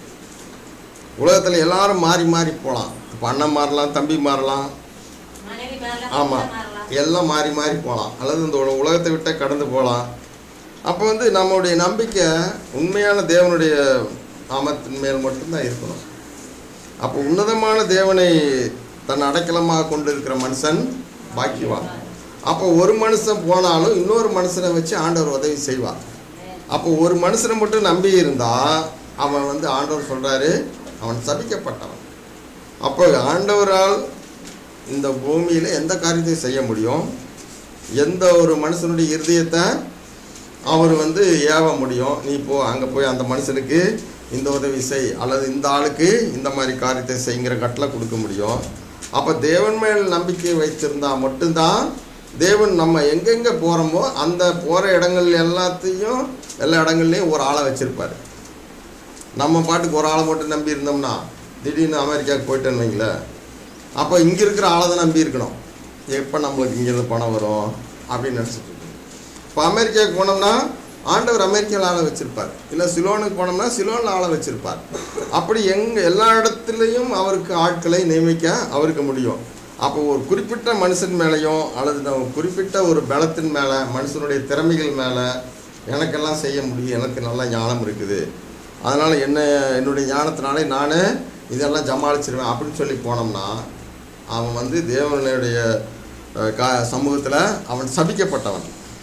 உலகத்தில் எல்லாரும் மாறி மாறி போகலாம் இப்போ அண்ணன் மாறலாம் தம்பி மாறலாம் மனைவி மாறலாம் ஆமாம் புருஷன் மாறலாம் எல்லாம் மாறி மாறி போகலாம் அல்லது இந்த உல- உலகத்தை விட்டே கடந்து போகலாம் அப்போ வந்து நம்மளுடைய நம்பிக்கை உண்மையான தேவனுடைய நாமத்தின் மேல் மட்டும்தான் இருக்கணும் அப்போ உன்னதமான தேவனை தன் அடைக்கலமாக கொண்டு இருக்கிற மனுஷன் பாக்கியவான் அப்போ ஒரு மனுஷன் போனாலும் இன்னொரு மனுஷனை வச்சு ஆண்டவர் உதவி செய்வார் அப்போ ஒரு மனுஷனை மட்டும் நம்பி இருந்தா அவன் வந்து ஆண்டவர் சொல்றாரு அவன் சபிக்கப்பட்டவன் அப்போ ஆண்டவரால் இந்த பூமியில் எந்த காரியத்தையும் செய்ய முடியும் எந்த ஒரு மனுஷனுடைய இருதயத்தை அவர் வந்து ஏவ முடியும் நீ போ அங்கே போய் அந்த மனுஷனுக்கு இந்த உதவி செய் அல்லது இந்த ஆளுக்கு இந்த மாதிரி காரியத்தை செய்ங்கிற கட்டளை கொடுக்க முடியும் அப்போ தேவன் மேல் நம்பிக்கை வைத்திருந்தா மட்டும்தான் தேவன் நம்ம எங்கெங்கே போகிறோமோ அந்த போகிற இடங்கள் எல்லாத்தையும் எல்லா இடங்கள்லையும் ஒரு ஆளை வச்சுருப்பார் நம்ம பாட்டுக்கு ஒரு ஆளை மட்டும் நம்பி இருந்தோம்னா திடீர்னு அமெரிக்காவுக்கு போயிட்டேன்னு வைங்களேன் அப்போ இங்கே இருக்கிற ஆளை தான் நம்பி இருக்கணும் எப்போ நம்மளுக்கு இங்கேருந்து பணம் வரும் அப்படின்னு நினச்சிட்டு இருக்கணும் இப்போ அமெரிக்காவுக்கு போனோம்னா ஆண்டவர் அமெரிக்காவில் ஆளை வச்சுருப்பார் இல்லை சிலோனுக்கு போனோம்னா சிலோனில் ஆளை வச்சுருப்பார் அப்படி எங்கே எல்லா இடத்துலையும் அவருக்கு ஆட்களை நியமிக்க அவருக்கு முடியும் அப்போ ஒரு குறிப்பிட்ட மனுஷன் மேலேயும் அல்லது நம்ம குறிப்பிட்ட ஒரு பலத்தின் மேலே மனுஷனுடைய திறமைகள் மேலே எனக்கெல்லாம் செய்ய முடியும் எனக்கு நல்ல ஞானம் இருக்குது அதனால் என்ன என்னுடைய ஞானத்தினாலே நான் இதெல்லாம் ஜமாளிச்சிருவேன் அப்படின்னு சொல்லி போனோம்னா அவன் வந்து தேவனுடைய அஹ், கா சமூகத்தில் அவன் சபிக்கப்பட்டவன்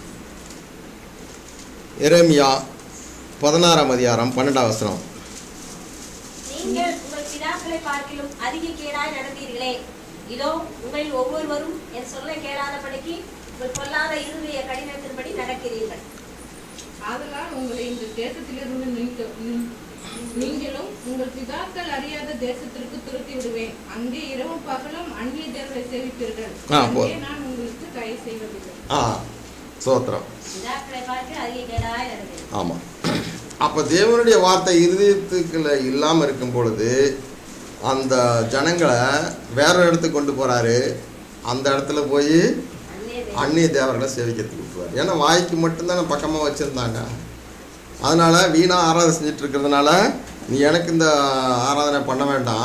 எரேமியா பதினாறாம் அதிகாரம் பன்னெண்டாம் வசனம் நீங்கள் உங்கள் பிதாக்களை பார்க்கிலும் அதிக கேடாய் நடந்தீர்களே இதோ உங்களில் ஒவ்வொருவரும் என் சொல்லை கேளாதபடிக்கு உங்கள் பொல்லாத இருதய கடினத்தின்படி நடக்கிறீர்கள் ஆதலால் உங்களை இந்த தேசத்திலிருந்து நீக்க- நீ- நீங்களும் உங்கள் பிதாக்கள் அறியாத தேசத்திற்கு துரத்தி விடுவேன் அங்கே இரவும் பகலும் அந்நிய தேவரை சேவிப்பீர்கள் ஆ, அங்கே போதும். நான் உங்களுக்கு கை செய்வதில்லை ஆ சோத்திரம் பிதாக்களை பார்க்க அதிக கேடாய் நடந்தீர்கள் ஆமாம் அப்போ தேவனுடைய வார்த்தை இருதயத்துக்குள்ள இல்லாமல் இருக்கும் பொழுது அந்த ஜனங்களை வேற இடத்துக்கு கொண்டு போகிறாரு அந்த இடத்துல போய் அந்நிய தேவ- அந்நிய தேவர்களை சேவிக்கிறதுக்கு விட்டுருவார் ஏன்னா வாய்க்கு மட்டும்தானே பக்கமாக வச்சுருந்தாங்க அதனால் வீணாக ஆராதனை செஞ்சுட்டு இருக்கிறதுனால நீ எனக்கு இந்த ஆராதனை பண்ண வேண்டாம்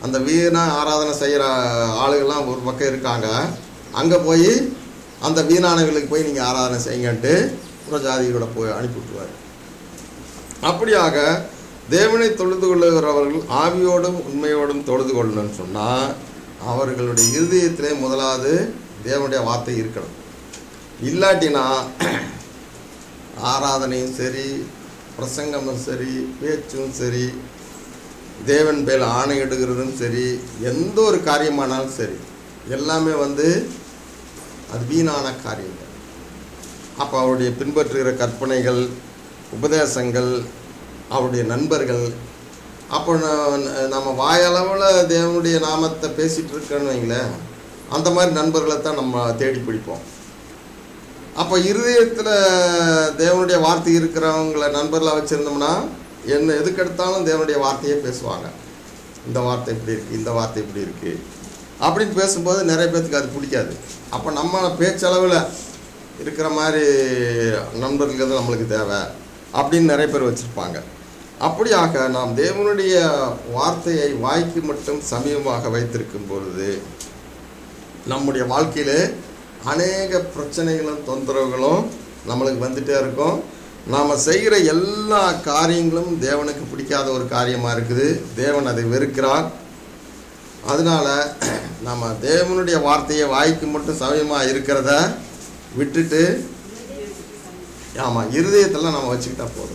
அந்த வீணா ஆராதனை செய்கிற ஆளுகள்லாம் ஒரு பக்கம் இருக்காங்க அங்கே போய் அந்த வீணானவர்களுக்கு போய் நீங்கள் ஆராதனை செய்யுங்கன்ட்டு புறஜாதிகளோட போய் அனுப்பி விட்டுருவார் அப்படியாக தேவனை தொழுது கொள்ளுகிறவர்கள் ஆவியோடும் உண்மையோடும் தொழுது கொள்ளணும்னு சொன்னால் அவர்களுடைய இருதயத்திலே முதலாவது தேவனுடைய வார்த்தை இருக்கணும் இல்லாட்டினா ஆராதனையும் சரி பிரசங்கமும் சரி பேச்சும் சரி தேவன் பேர் ஆணையிடுகிறதும் சரி எந்த ஒரு காரியமானாலும் சரி எல்லாமே வந்து அது வீணான காரியங்கள் அப்போ அவருடைய பின்பற்றுகிற கற்பனைகள் உபதேசங்கள் அவருடைய நண்பர்கள் அப்போ ந- நம்ம வாயளவில் தேவனுடைய நாமத்தை பேசிகிட்டு இருக்கோன்னு வைங்களேன் அந்த மாதிரி நண்பர்களை தான் நம்ம தேடி பிடிப்போம் அப்போ இருதயத்தில் தேவனுடைய வார்த்தை இருக்கிறவங்கள நண்பர்களாக வச்சுருந்தோம்னா என்ன எதுக்கெடுத்தாலும் தேவனுடைய வார்த்தையே பேசுவாங்க இந்த வார்த்தை இப்படி இருக்குது இந்த வார்த்தை இப்படி இருக்குது அப்படின்னு பேசும்போது நிறைய பேர்த்துக்கு அது பிடிக்காது அப்போ நம்ம பேச்சளவில் இருக்கிற மாதிரி நண்பர்கள் தான் நம்மளுக்கு தேவை அப்படின்னு நிறைய பேர் வச்சுருப்பாங்க அப்படியாக நாம் தேவனுடைய வார்த்தையை வாய்க்கு மட்டும் சமீபமாக வைத்திருக்கும் பொழுது நம்முடைய வாழ்க்கையிலே அநேக பிரச்சனைகளும் தொந்தரவுகளும் நம்மளுக்கு வந்துட்டே இருக்கும் நாம் செய்கிற எல்லா காரியங்களும் தேவனுக்கு பிடிக்காத ஒரு காரியமாக இருக்குது தேவன் அதை வெறுக்கிறார் அதனால நம்ம தேவனுடைய வார்த்தையை வாய்க்கு மட்டும் சமயமாக இருக்கிறத விட்டுட்டு ஆமாம் இருதயத்தெல்லாம் நம்ம வச்சுக்கிட்டா போதும்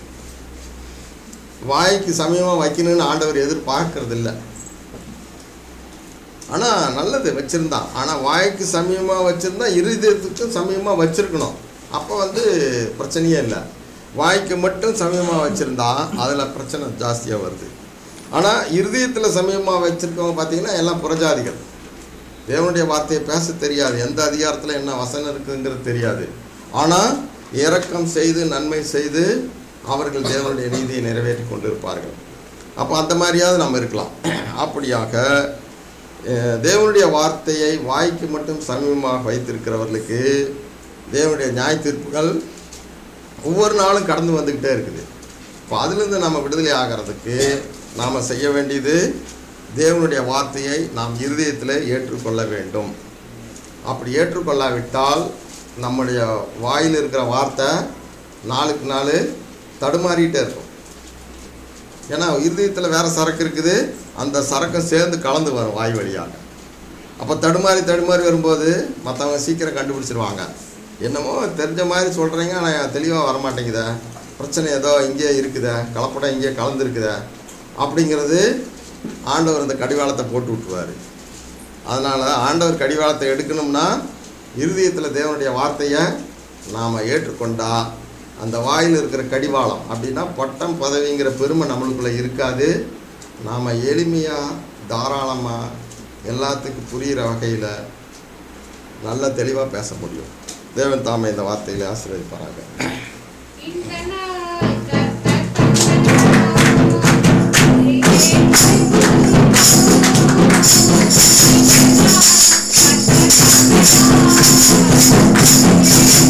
வாய்க்கு சமயமாக வைக்கணும்னு ஆண்டவர் எதிர்பார்க்கறது இல்லை ஆனால் நல்லது வச்சுருந்தான் ஆனால் வாய்க்கு சமயமாக வச்சுருந்தா இருதயத்துக்கும் சமயமாக வச்சுருக்கணும் அப்போ வந்து பிரச்சனையே இல்லை வாய்க்கு மட்டும் சமயமாக வச்சுருந்தா அதில் பிரச்சனை ஜாஸ்தியாக வருது ஆனால் இருதயத்தில் சமயமாக வச்சுருக்கவங்க பார்த்தீங்கன்னா எல்லாம் புறஜாதிகள் தேவனுடைய வார்த்தையை பேச தெரியாது எந்த அதிகாரத்தில் என்ன வசனம் இருக்குங்கிறது தெரியாது ஆனால் இரக்கம் செய்து நன்மை செய்து அவர்கள் தேவனுடைய நீதியை நிறைவேற்றி கொண்டிருப்பார்கள் அப்போ அந்த மாதிரியாவது நம்ம இருக்கலாம் அப்படியாக அஹ், தேவனுடைய வார்த்தையை வாய்க்கு மட்டும் சமீபமாக வைத்திருக்கிறவர்களுக்கு தேவனுடைய நியாய தீர்ப்புகள் ஒவ்வொரு நாளும் கடந்து வந்துக்கிட்டே இருக்குது இப்போ அதிலிருந்து நம்ம விடுதலை ஆகிறதுக்கு நாம் செய்ய வேண்டியது தேவனுடைய வார்த்தையை நாம் இருதயத்தில் ஏற்றுக்கொள்ள வேண்டும் அப்படி ஏற்றுக்கொள்ளாவிட்டால் நம்முடைய வாயில் இருக்கிற வார்த்தை நாளுக்கு நாள் தடுமாறிட்டே இருக்கும் ஏன்னா இருதயத்தில் வேறு சரக்கு இருக்குது அந்த சரக்கும் சேர்ந்து கலந்து வரும் வாய் வழியாக அப்போ தடுமாறி தடுமாறி வரும்போது மற்றவங்க சீக்கிரம் கண்டுபிடிச்சிருவாங்க என்னமோ தெரிஞ்ச மாதிரி சொல்கிறீங்க ஆனால் தெளிவாக வரமாட்டேங்குதே பிரச்சனை ஏதோ இங்கேயே இருக்குதே கலப்படம் இங்கேயே கலந்துருக்குதே அப்படிங்கிறது ஆண்டவர் இந்த கடிவாளத்தை போட்டு விட்டுருவார் அதனால் ஆண்டவர் கடிவாளத்தை எடுக்கணும்னா இருதயத்தில் தேவனுடைய வார்த்தையை நாம் ஏற்றுக்கொண்டா அந்த வாயில் இருக்கிற கடிவாளம் அப்படின்னா பட்டம் பதவிங்கிற பெருமை நம்மளுக்குள்ளே இருக்காது நாம் எளிமையாக தாராளமாக எல்லாத்துக்கும் புரிகிற வகையில் நல்ல தெளிவாக பேச முடியும் தேவன் தாமே இந்த வார்த்தைகளை ஆசீர்வதிப்பாராங்க இன்கண்ண